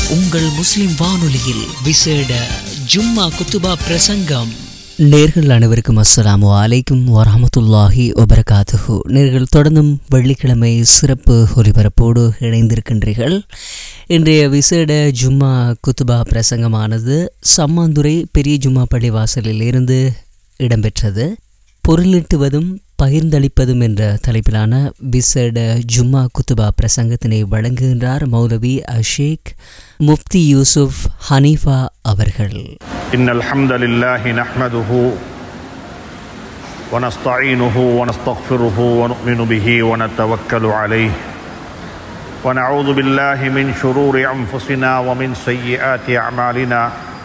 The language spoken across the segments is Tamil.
உங்கள் முஸ்லிம் வானொலியில் விசேட ஜும்மா குத்துபா பிரசங்கம் நேர்கள் அனைவருக்கும் அஸ்ஸலாமு அலைக்கும் வரஹமத்துல்லாஹி வபரகாத்துஹு நேர்கள் தொடர்ந்தும் வெள்ளிக்கிழமை சிறப்பு ஒலிபரப்போடு இணைந்திருக்கின்றீர்கள் இன்றைய விசேட ஜும்மா குத்துபா பிரசங்கமானது சம்மாந்துறை பெரிய ஜும்மா பள்ளிவாசலில் இருந்து இடம்பெற்றது பொருளீட்டுவதும் பகிர்ந்தளிப்பதும் என்ற தலைப்பிலான விசேட ஜும்மா குத்துபா பிரசங்கத்தினை வழங்குகின்றார் மௌலவி அஷேக் முஃப்தி யூசுப் ஹனீஃபா அவர்கள் إن الحمد لله نحمده ونستعينه ونستغفره ونؤمن به ونتوكل عليه ونعوذ بالله من شرور أنفسنا ومن سيئات أعمالنا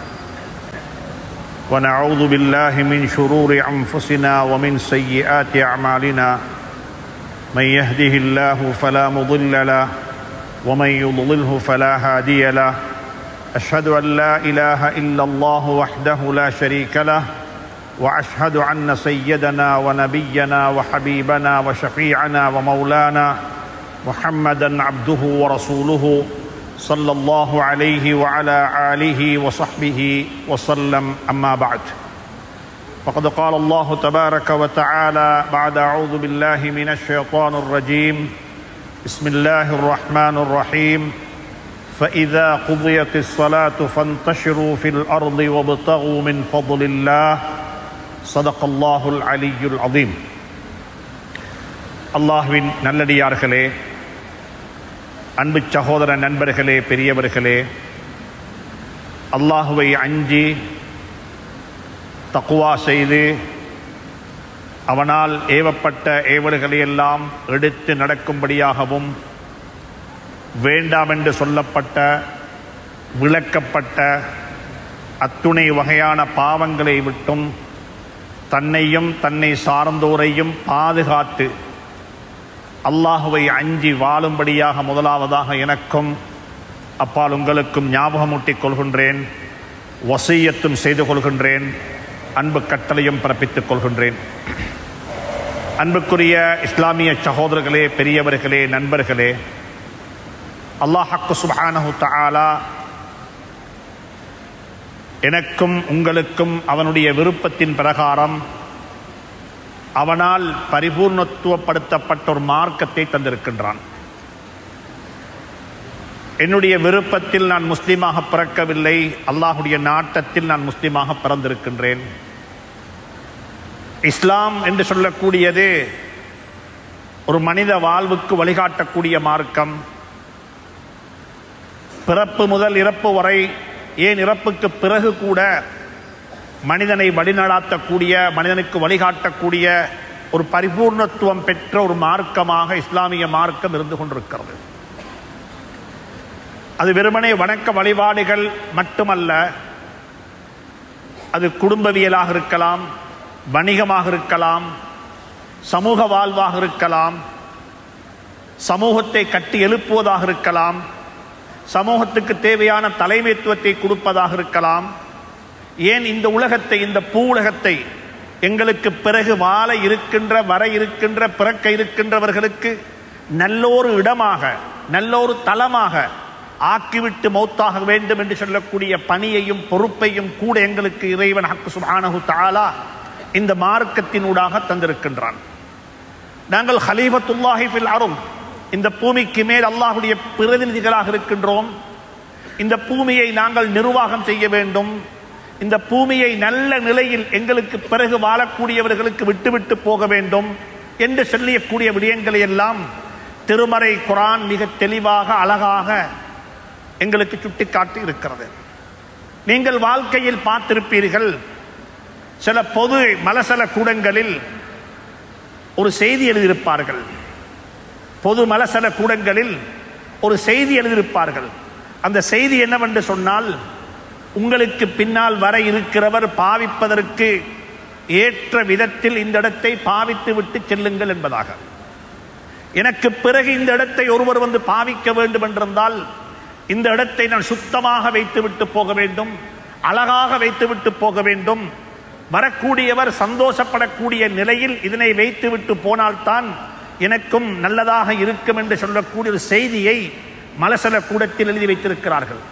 ونعوذ بالله من شرور أنفسنا ومن سيئات أعمالنا من يهده الله فلا مضل له ومن يضلله فلا هادي له أشهد أن لا إله إلا الله وحده لا شريك له وأشهد أن سيدنا ونبينا وحبيبنا وشفيعنا ومولانا محمدا عبده ورسوله صلى الله عليه وعلى آله وصحبه وسلم أما بعد فقد قال الله تبارك وتعالى بعد أعوذ بالله من الشيطان الرجيم بسم الله الرحمن الرحيم فإذا قضيت الصلاة فانتشروا في الأرض وابتغوا من فضل الله صدق الله العلي العظيم அல்லாஹ்வின் நல்லடியார்களே அன்பு சகோதர நண்பர்களே பெரியவர்களே அல்லாஹுவை அஞ்சி தக்குவா செய்து அவனால் ஏவப்பட்ட ஏவல்களை எல்லாம் எடுத்து நடக்கும்படியாகவும் வேண்டாம் என்று சொல்லப்பட்ட விளக்கப்பட்ட அத்துணை வகையான பாவங்களை விட்டும் தன்னையும் தன்னை சார்ந்தோரையும் பாதுகாத்து அல்லாஹுவை அஞ்சி வாழும்படியாக முதலாவதாக எனக்கும் அப்பால் உங்களுக்கும் ஞாபகமூட்டிக் கொள்கின்றேன் வசீயத்தும் செய்து கொள்கின்றேன் அன்பு கட்டளையும் பிறப்பித்துக் கொள்கின்றேன் அன்புக்குரிய இஸ்லாமிய சகோதரர்களே பெரியவர்களே நண்பர்களே அல்லாஹக்கு சுபானஹு தஆலா எனக்கும் உங்களுக்கும் அவனுடைய விருப்பத்தின் பிரகாரம் அவனால் பரிபூர்ணத்துவப்படுத்தப்பட்ட ஒரு மார்க்கத்தை தந்திருக்கின்றான் என்னுடைய விருப்பத்தில் நான் முஸ்லீமாக பிறக்கவில்லை அல்லாஹுடைய நாட்டத்தில் நான் முஸ்லீமாக பிறந்திருக்கின்றேன் இஸ்லாம் என்று சொல்லக்கூடியது ஒரு மனித வாழ்வுக்கு வழிகாட்டக்கூடிய மார்க்கம் பிறப்பு முதல் இறப்பு வரை ஏன் இறப்புக்கு பிறகு கூட மனிதனை வழிநடாத்தக்கூடிய மனிதனுக்கு வழிகாட்டக்கூடிய ஒரு பரிபூர்ணத்துவம் பெற்ற ஒரு மார்க்கமாக இஸ்லாமிய மார்க்கம் இருந்து கொண்டிருக்கிறது அது வெறுமனே வணக்க வழிபாடுகள் மட்டுமல்ல அது குடும்பவியலாக இருக்கலாம் வணிகமாக இருக்கலாம் சமூக வாழ்வாக இருக்கலாம் சமூகத்தை கட்டி எழுப்புவதாக இருக்கலாம் சமூகத்துக்கு தேவையான தலைமைத்துவத்தை கொடுப்பதாக இருக்கலாம் ஏன் இந்த உலகத்தை இந்த பூ உலகத்தை எங்களுக்கு பிறகு வாழ இருக்கின்ற வர இருக்கின்ற பிறக்க இருக்கின்றவர்களுக்கு நல்லோரு இடமாக நல்லோரு தளமாக ஆக்கிவிட்டு மௌத்தாக வேண்டும் என்று சொல்லக்கூடிய பணியையும் பொறுப்பையும் கூட எங்களுக்கு இறைவன் ஹக்கு சுபானஹு தாலா இந்த மார்க்கத்தினூடாக தந்திருக்கின்றான் நாங்கள் ஹலீஃபத்துல்லாஹி ஃபில் அரும் இந்த பூமிக்கு மேல் அல்லாஹுடைய பிரதிநிதிகளாக இருக்கின்றோம் இந்த பூமியை நாங்கள் நிர்வாகம் செய்ய வேண்டும் இந்த பூமியை நல்ல நிலையில் எங்களுக்கு பிறகு வாழக்கூடியவர்களுக்கு விட்டுவிட்டு போக வேண்டும் என்று சொல்லியக்கூடிய விடயங்களை எல்லாம் திருமறை குரான் மிக தெளிவாக அழகாக எங்களுக்கு சுட்டிக்காட்டி இருக்கிறது நீங்கள் வாழ்க்கையில் பார்த்திருப்பீர்கள் சில பொது மலசல கூடங்களில் ஒரு செய்தி எழுதியிருப்பார்கள் பொது மலசல கூடங்களில் ஒரு செய்தி எழுதியிருப்பார்கள் அந்த செய்தி என்னவென்று சொன்னால் உங்களுக்கு பின்னால் வர இருக்கிறவர் பாவிப்பதற்கு ஏற்ற விதத்தில் இந்த இடத்தை பாவித்து விட்டு செல்லுங்கள் என்பதாக எனக்கு பிறகு இந்த இடத்தை ஒருவர் வந்து பாவிக்க வேண்டும் என்றிருந்தால் இந்த இடத்தை நான் சுத்தமாக வைத்துவிட்டு போக வேண்டும் அழகாக வைத்துவிட்டு போக வேண்டும் வரக்கூடியவர் சந்தோஷப்படக்கூடிய நிலையில் இதனை வைத்துவிட்டு போனால்தான் எனக்கும் நல்லதாக இருக்கும் என்று சொல்லக்கூடிய ஒரு செய்தியை மலசல கூடத்தில் எழுதி வைத்திருக்கிறார்கள்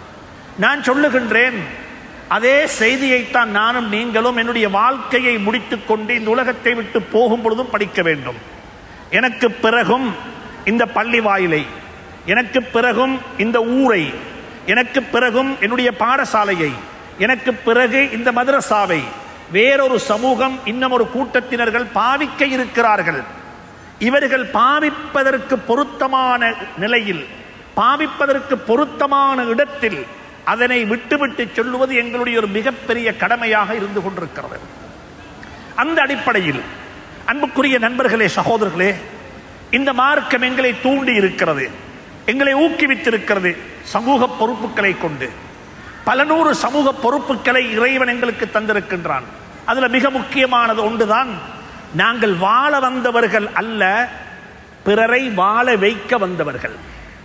நான் சொல்லுகின்றேன் அதே செய்தியைத்தான் நானும் நீங்களும் என்னுடைய வாழ்க்கையை முடித்துக் கொண்டு இந்த உலகத்தை விட்டு போகும் பொழுதும் படிக்க வேண்டும் எனக்கு பிறகும் இந்த பள்ளி வாயிலை எனக்கு பிறகும் இந்த ஊரை எனக்கு பிறகும் என்னுடைய பாடசாலையை எனக்கு பிறகு இந்த மதரசாவை வேறொரு சமூகம் இன்னும் ஒரு கூட்டத்தினர்கள் பாவிக்க இருக்கிறார்கள் இவர்கள் பாவிப்பதற்கு பொருத்தமான நிலையில் பாவிப்பதற்கு பொருத்தமான இடத்தில் அதனை விட்டுவிட்டு சொல்லுவது எங்களுடைய ஒரு மிகப்பெரிய கடமையாக இருந்து கொண்டிருக்கிறது அந்த அடிப்படையில் அன்புக்குரிய நண்பர்களே சகோதரர்களே இந்த மார்க்கம் எங்களை தூண்டி இருக்கிறது எங்களை ஊக்குவித்திருக்கிறது சமூக பொறுப்புகளை கொண்டு பல நூறு சமூக பொறுப்புகளை இறைவன் எங்களுக்கு தந்திருக்கின்றான் அதுல மிக முக்கியமானது ஒன்றுதான் நாங்கள் வாழ வந்தவர்கள் அல்ல பிறரை வாழ வைக்க வந்தவர்கள்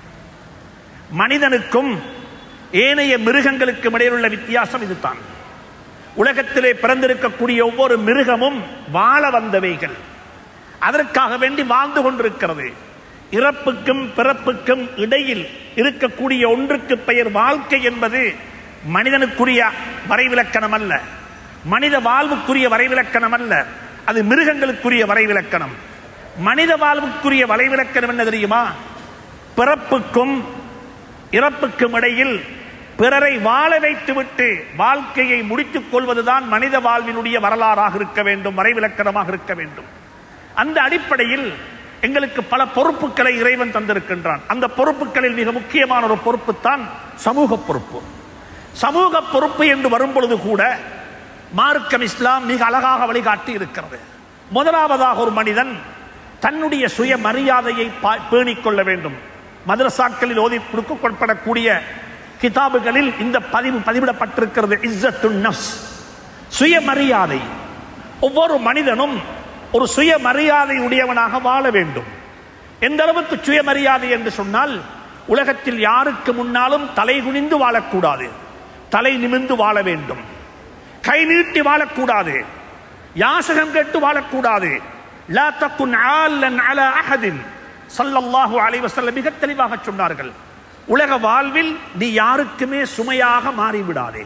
மனிதனுக்கும் ஏனைய மிருகங்களுக்கும் இடையிலுள்ள வித்தியாசம் இதுதான் உலகத்திலே பிறந்திருக்கக்கூடிய ஒவ்வொரு மிருகமும் வாழ வந்தவைகள் அதற்காக வேண்டி வாழ்ந்து கொண்டிருக்கிறது இறப்புக்கும் பிறப்புக்கும் இடையில் இருக்கக்கூடிய ஒன்றுக்கு பெயர் வாழ்க்கை என்பது மனிதனுக்குரிய வரைவிலக்கணம் அல்ல மனித வாழ்வுக்குரிய வரைவிலக்கணம் அல்ல அது மிருகங்களுக்குரிய வரைவிலக்கணம் மனித வாழ்வுக்குரிய வரைவிலக்கணம் என்ன தெரியுமா பிறப்புக்கும் இறப்புக்கும் இடையில் பிறரை வாழ வைத்துவிட்டு வாழ்க்கையை முடித்துக் கொள்வதுதான் மனித வாழ்வினுடைய வரலாறாக இருக்க வேண்டும் வரைவிலக்கணமாக இருக்க வேண்டும் அந்த அடிப்படையில் எங்களுக்கு பல பொறுப்புகளை இறைவன் தந்திருக்கின்றான் அந்த பொறுப்புகளில் மிக முக்கியமான ஒரு பொறுப்பு தான் சமூக பொறுப்பு சமூக பொறுப்பு என்று வரும்பொழுது கூட மார்க்கம் இஸ்லாம் மிக அழகாக வழிகாட்டி இருக்கிறது முதலாவதாக ஒரு மனிதன் தன்னுடைய சுய மரியாதையை பா- பேணிக் கொள்ள வேண்டும் மதரசாக்களில் ஓதி கொடுக்கப்படக்கூடிய கிதாபுகளில் இந்த பதிவு பதிவிடப்பட்டிருக்கிறது இஸ்ஸத்து நஃப்ஸ் சுயமரியாதை ஒவ்வொரு மனிதனும் ஒரு சுயமரியாதை உடையவனாக வாழ வேண்டும் எந்த அளவுக்கு சுயமரியாதை என்று சொன்னால் உலகத்தில் யாருக்கு முன்னாலும் தலை குனிந்து வாழக்கூடாது தலை நிமிர்ந்து வாழ வேண்டும் கை நீட்டி வாழக்கூடாது யாசகம் கேட்டு வாழக்கூடாது லா தக்குன் ஆலன் அலா அஹதின் ஸல்லல்லாஹு அலைஹி வஸல்லம் மிக தெளிவாக சொன்னார்கள் உலக வாழ்வில் நீ யாருக்குமே சுமையாக மாறிவிடாதே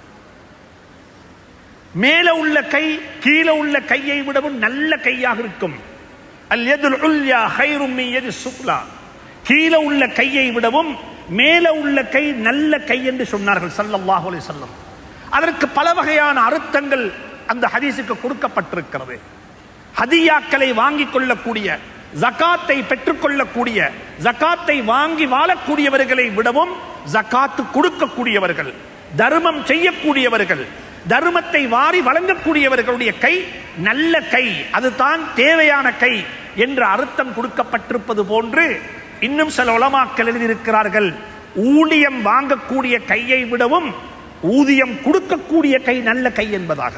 மேல உள்ள கை கீழே உள்ள கையை விடவும் நல்ல கையாக இருக்கும் அல் யதுல் உல்யா ஹைரும் மின் யதி சுஃப்லா கீழே உள்ள கையை விடவும் மேல உள்ள கை நல்ல கை என்று சொன்னார்கள் ஸல்லல்லாஹு அலைஹி வஸல்லம் அதற்கு பல வகையான அர்த்தங்கள் அந்த ஹதீஸுக்கு கொடுக்கப்பட்டிருக்கிறது ஹதியாக்களை வாங்கிக் கொள்ளக்கூடிய ஜகாத்தை பெற்றுக்கொள்ளக்கூடிய ஜகாத்தை வாங்கி வாழக்கூடியவர்களை விடவும் ஜகாத்து கொடுக்கக்கூடியவர்கள் தர்மம் செய்யக்கூடியவர்கள் தர்மத்தை வாரி வழங்கக்கூடியவர்களுடைய கை நல்ல கை அதுதான் தேவையான கை என்ற அர்த்தம் கொடுக்கப்பட்டிருப்பது போன்று இன்னும் சில உலமாக்கள் எழுதியிருக்கிறார்கள் ஊதியம் வாங்கக்கூடிய கையை விடவும் ஊதியம் கொடுக்கக்கூடிய கை நல்ல கை என்பதாக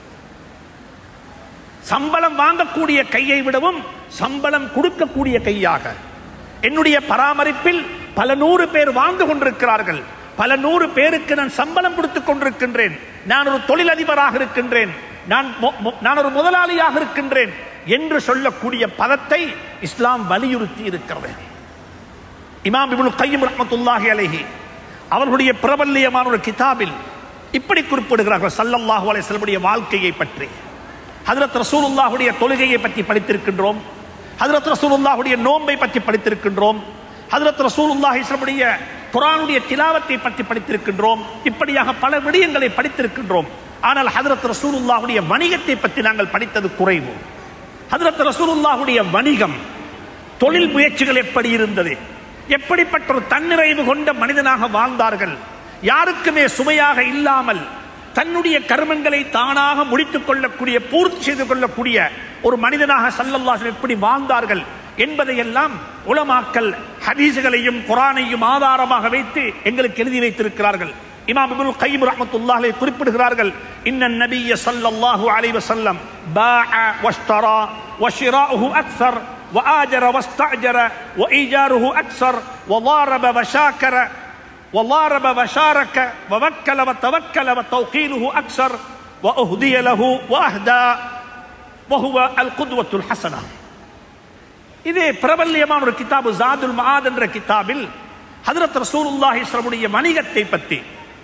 சம்பளம் வாங்கக்கூடிய கையை விடவும் சம்பளம் கொடுக்கக்கூடிய கையாக என்னுடைய பராமரிப்பில் பல நூறு பேர் வாழ்ந்து கொண்டிருக்கிறார்கள் பல நூறு பேருக்கு நான் சம்பளம் கொடுத்துக் கொண்டிருக்கின்றேன் நான் ஒரு தொழிலதிபராக இருக்கின்றேன் நான் மொ- மொ- நான் ஒரு முதலாளியாக இருக்கின்றேன் என்று சொல்லக்கூடிய பதத்தை இஸ்லாம் வலியுறுத்தி இருக்கிறது இமாம் இப்னு கையம் ரஹ்மத்துல்லாஹி அலைஹி அவர்களுடைய பிரபல்யமான ஒரு கிதாபில் இப்படி குறிப்பிடுகிறார்கள் ஸல்லல்லாஹு அலைஹி வஸல்லமுடைய வாழ்க்கையை பற்றி ஹஜரத் ரசூலுல்லாஹுடைய தொழுகையை பற்றி படித்திருக்கின்றோம் ஹஜரத் ரசூலுல்லாஹுடைய நோன்பை பற்றி படித்திருக்கின்றோம் ஹஜரத் ரசூலுல்லாஹி ஸல்லமுடைய குர்ஆனுடைய திலாவத்தை பற்றி படித்திருக்கின்றோம் இப்படியாக பல விடயங்களை படித்திருக்கின்றோம் ஆனால் ஹஜரத் ரசூலுல்லாஹுடைய வணிகத்தை பற்றி நாங்கள் படித்தது குறைவு ஹஜரத் ரசூலுல்லாஹுடைய வணிகம் தொழில் முயற்சிகள் எப்படி இருந்தது எப்படிப்பட்ட ஒரு தன்னிறைவு கொண்ட மனிதனாக வாழ்ந்தார்கள் யாருக்குமே சுமையாக இல்லாமல் தன்னுடைய கர்மங்களை தானாக முடித்துக் கொள்ளக்கூடிய பூர்த்தி செய்து கொள்ளக்கூடிய ஒரு மனிதனாக சல்லல்லாஹு எப்படி வாழ்ந்தார்கள் என்பதையெல்லாம் உலமாக்கல் ஹதீசுகளையும் குரானையும் ஆதாரமாக வைத்து எங்களுக்கு எழுதி வைத்திருக்கிறார்கள் இமாம் இப்னு கைம் ரஹ்மத்துல்லாஹி குறிப்பிடுகிறார்கள் இன்ன நபிய ஸல்லல்லாஹு அலைஹி வஸல்லம் பாஅ வஷ்தரா வஷிராஹு அக்ஸர் وآجر واستأجر وإيجاره أكثر وضارب وشاكر وضارب وشارك ووكل وتوكل وتوكيله أكثر وأهدي له وأهدى وهو القدوة الحسنة இதே பிரபல்யமான ஒரு கிதாபு ஜாதுல் மஆத் என்ற கிதாபில் ஹஜரத் ரசூலுல்லாஹி ஸல்லமுடைய வணிகத்தை பற்றி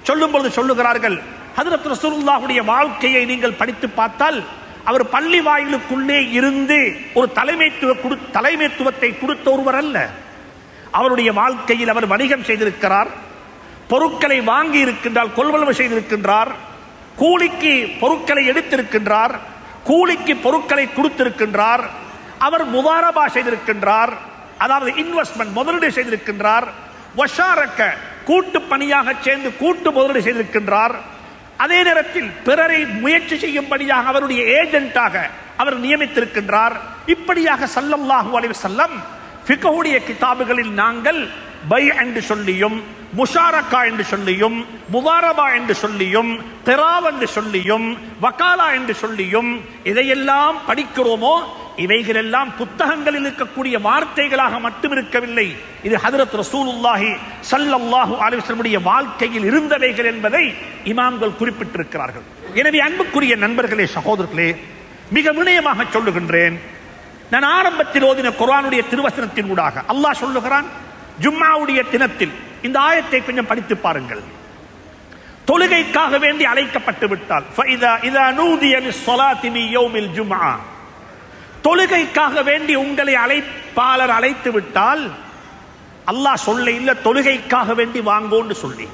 சொல்லும் பொழுது சொல்லுகிறார்கள் ஹதரத் ரசூலுல்லாஹுடைய வாழ்க்கையை நீங்கள் படித்து பார்த்தால் அவர் பள்ளி வாயிலுக்குள்ளே இருந்து ஒரு தலைமைத்துவ கொடு தலைமைத்துவத்தை கொடுத்த ஒருவர் அல்ல அவருடைய வாழ்க்கையில் அவர் வணிகம் செய்திருக்கிறார் பொருட்களை வாங்கி இருக்கின்றார் கொள்வனவு செய்திருக்கின்றார் கூலிக்கு பொருட்களை எடுத்திருக்கின்றார் கூலிக்கு பொருட்களை கொடுத்திருக்கின்றார் அவர் முதாரபா செய்திருக்கின்றார் அதாவது இன்வெஸ்ட்மெண்ட் முதலீடு செய்திருக்கின்றார் வஷாரக்க கூட்டு பணியாக சேர்ந்து கூட்டு முதலீடு செய்திருக்கின்றார் அதே நேரத்தில் பிறரை முயற்சி செய்யும்படியாக அவருடைய ஏஜென்ட்டாக அவர் நியமித்திருக்கின்றார் இப்படியாக சல்லல்லாஹு அலைஹி வஸல்லம் ஃபிகஹுடைய கிதாபுகளில் நாங்கள் பை என்று சொல்லியும் முஷாரக்கா என்று சொல்லியும் முபாரபா என்று சொல்லியும் தெராவ் என்று சொல்லியும் வக்காலா என்று சொல்லியும் இதையெல்லாம் படிக்கிறோமோ இவைகளெல்லாம் புத்தகங்களில் இருக்கக்கூடிய வார்த்தைகளாக மட்டும் இருக்கவில்லை இது ஹதரத் ரசூலுல்லாஹி ஸல்லல்லாஹு அலைஹி வஸல்லமுடைய வாழ்க்கையில் இருந்தவைகள் என்பதை இமாம்கள் குறிப்பிட்டிருக்கிறார்கள் எனவே அன்புக்குரிய நண்பர்களே சகோதரர்களே மிக வினயமாக சொல்லுகின்றேன் நான் ஆரம்பத்தில் ஓதின குர்ஆனுடைய திருவசனத்தின் ஊடாக அல்லாஹ் சொல்லுகிறான் ஜும்மாவுடைய தினத்தில் இந்த ஆயத்தை கொஞ்சம் படித்து பாருங்கள் தொழுகைக்காக வேண்டி அழைக்கப்பட்டு விட்டால் ஃபைதா இதா நூதிய லிஸ்ஸலாத்தி மின் யௌமில் ஜும்ஆ தொழுகைக்காக வேண்டி உங்களை அழைப்பாளர் அழைத்து விட்டால் அல்லாஹ் சொல்ல இல்ல தொழுகைக்காக வேண்டி வாங்கோன்னு சொல்லி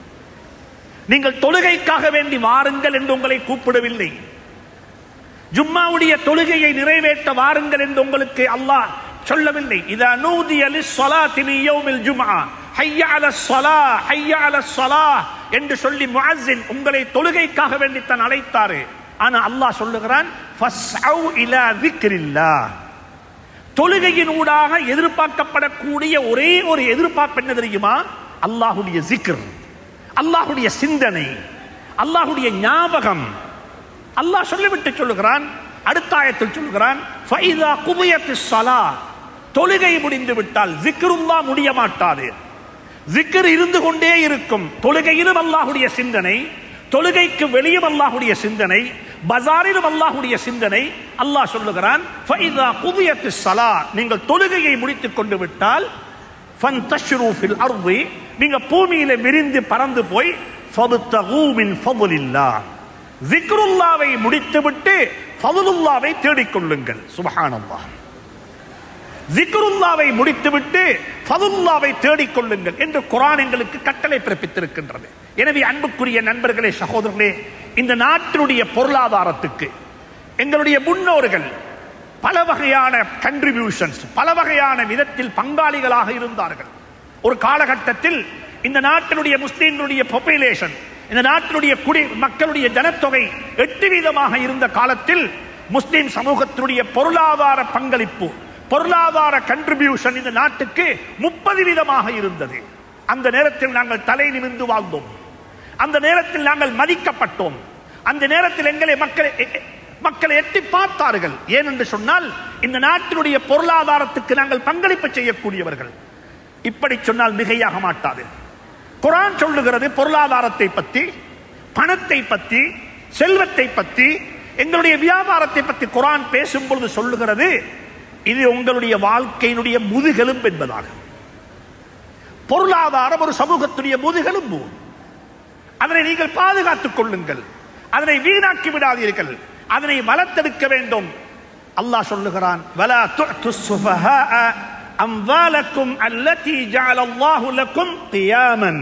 நீங்கள் தொழுகைக்காக வேண்டி வாருங்கள் என்று உங்களை கூப்பிடவில்லை ஜும்மாவுடைய தொழுகையை நிறைவேற்ற வாருங்கள் என்று உங்களுக்கு அல்லாஹ் சொல்லவில்லை இதா நூதிய லிஸ்ஸலாத்தி மின் யௌமில் ஜும்ஆ ஹய்ய அலஸ் ஸலா ஹய்ய அலஸ் ஸலா என்று சொல்லி முஅஸ்ஸின் உங்களை தொழுகைக்காக வேண்டி தான் அழைத்தாரு ஆனா அல்லாஹ் சொல்லுகிறான் ஃபஸ்அவ் இலா திக்ரில்லாஹ் தொழுகையின் ஊடாக எதிர்பார்க்கப்படக்கூடிய ஒரே ஒரு எதிர்பார்ப்பு என்ன தெரியுமா அல்லாஹுடைய ஜிக்ர் அல்லாஹுடைய சிந்தனை அல்லாஹுடைய ஞாபகம் அல்லாஹ் சொல்லிவிட்டு சொல்லுகிறான் அடுத்த ஆயத்தில் சொல்லுகிறான் ஃபைதா குபியத்து ஸலா தொழுகை முடிந்து விட்டால் ஜிக்ருல்லா முடிய மாட்டாது ஜிக்ர் இருந்து கொண்டே இருக்கும் தொழுகையிலும் அல்லாஹுடைய சிந்தனை தொழுகைக்கு வெளியும் அல்லாஹுடைய சிந்தனை பஜாரிலும் அல்லாஹுடைய சிந்தனை அல்லாஹ் சொல்லுகிறான் ஃபைதா குபியத்து ஸலா நீங்கள் தொழுகையை முடித்துக் கொண்டு விட்டால் ஃபன்தஷ்ரு ஃபில் அர்தி நீங்க பூமியில விரிந்து பறந்து போய் ஃபபுத்தகூ மின் ஃபதுலில்லாஹ் ஜிக்ருல்லாவை முடித்துவிட்டு ஃபதுலுல்லாவை தேடிக்கொள்ளுங்கள் சுபஹானல்லாஹ் ஜிக்ருல்லாவை முடித்துவிட்டு ஃபதுல்லாவை தேடிக்கொள்ளுங்கள் என்று குரான் எங்களுக்கு கட்டளை பிறப்பித்திருக்கின்றது எனவே அன்புக்குரிய நண்பர்களே சகோதரர்களே இந்த நாட்டினுடைய பொருளாதாரத்துக்கு எங்களுடைய முன்னோர்கள் பல வகையான கண்ட்ரிபியூஷன்ஸ் பல வகையான விதத்தில் பங்காளிகளாக இருந்தார்கள் ஒரு காலகட்டத்தில் இந்த நாட்டினுடைய முஸ்லீம்களுடைய பாப்புலேஷன் இந்த நாட்டினுடைய குடி மக்களுடைய ஜனத்தொகை எட்டு வீதமாக இருந்த காலத்தில் முஸ்லிம் சமூகத்தினுடைய பொருளாதார பங்களிப்பு பொருளாதார கண்ட்ரிபியூஷன் இந்த நாட்டுக்கு முப்பது வீதமாக இருந்தது அந்த நேரத்தில் நாங்கள் தலை நிமிர்ந்து வாழ்ந்தோம் அந்த நேரத்தில் நாங்கள் மதிக்கப்பட்டோம் அந்த நேரத்தில் எங்களை மக்களை எ- எ- மக்களை எட்டி பார்த்தார்கள் ஏனென்று சொன்னால் இந்த நாட்டினுடைய பொருளாதாரத்துக்கு நாங்கள் பங்களிப்பு செய்யக்கூடியவர்கள் இப்படி சொன்னால் மிகையாக மாட்டாது குரான் சொல்லுகிறது பொருளாதாரத்தை பற்றி பணத்தை பற்றி செல்வத்தை பற்றி எங்களுடைய வியாபாரத்தை பற்றி குரான் பேசும் பொழுது சொல்லுகிறது இது உங்களுடைய வாழ்க்கையினுடைய முதுகெலும்பு என்பதாக பொருளாதாரம் ஒரு சமூகத்துடைய முதுகெலும்பு அதனை நீங்கள் பாதுகாத்துக் கொள்ளுங்கள் அதனை வீணாக்கி விடாதீர்கள் அதனை வளர்த்தெடுக்க வேண்டும் அல்லாஹ் சொல்லுகிறான் வலா துஅத்து சுஃபஹாஅ அம்வாலக்கும் அல்லதி ஜஅல அல்லாஹு லக்கும் கியாமன்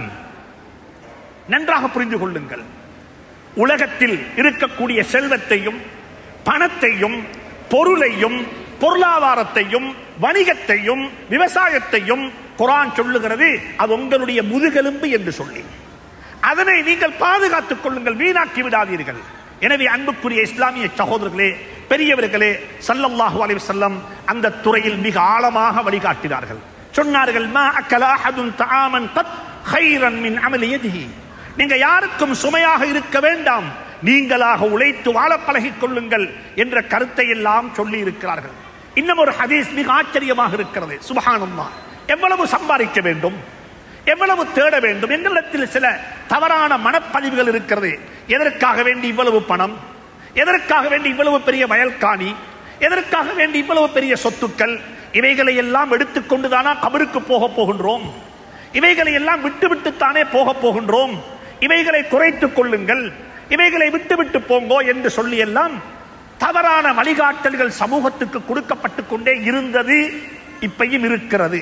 நன்றாக புரிந்து கொள்ளுங்கள் உலகத்தில் இருக்கக்கூடிய செல்வத்தையும் பணத்தையும் பொருளையும் பொருளாதாரத்தையும் வணிகத்தையும் விவசாயத்தையும் குரான் சொல்லுகிறது அது உங்களுடைய முதுகெலும்பு என்று சொல்லி அதனை நீங்கள் பாதுகாத்துக் கொள்ளுங்கள் வீணாக்கி விடாதீர்கள் எனவே அன்புக்குரிய இஸ்லாமிய சகோதரர்களே பெரியவர்களே ஸல்லல்லாஹு அலைஹி வஸல்லம் அந்த துறையில் மிக ஆழமாக வழிகாட்டினார்கள் சொன்னார்கள் மா அக்கல அஹதுன் தஆமன் கத் கைரன் மின் அமலி யதிஹி நீங்க யாருக்கும் சுமையாக இருக்க வேண்டாம் நீங்களாக உழைத்து வாழ பழகிக் கொள்ளுங்கள் என்ற கருத்தை எல்லாம் சொல்லி இருக்கிறார்கள் இன்னும் ஒரு ஹதீஸ் மிக ஆச்சரியமாக இருக்கிறது சுபஹானல்லாஹ் எவ்வளவு சம்பாதிக்க வேண்டும் எவ்வளவு தேட வேண்டும் எங்களிடத்தில் சில தவறான மனப்பதிவுகள் இருக்கிறது எதற்காக வேண்டி இவ்வளவு பணம் எதற்காக வேண்டி இவ்வளவு பெரிய வயல்காணி எதற்காக வேண்டி இவ்வளவு பெரிய சொத்துக்கள் இவைகளை எல்லாம் எடுத்துக்கொண்டு தானா கபருக்கு போக போகின்றோம் இவைகளை எல்லாம் விட்டு விட்டுத்தானே போக போகின்றோம் இவைகளை குறைத்துக் கொள்ளுங்கள் இவைகளை விட்டு விட்டு போங்கோ என்று சொல்லி எல்லாம் தவறான வழிகாட்டல்கள் சமூகத்துக்கு கொடுக்கப்பட்டுக் கொண்டே இருந்தது இப்பையும் இருக்கிறது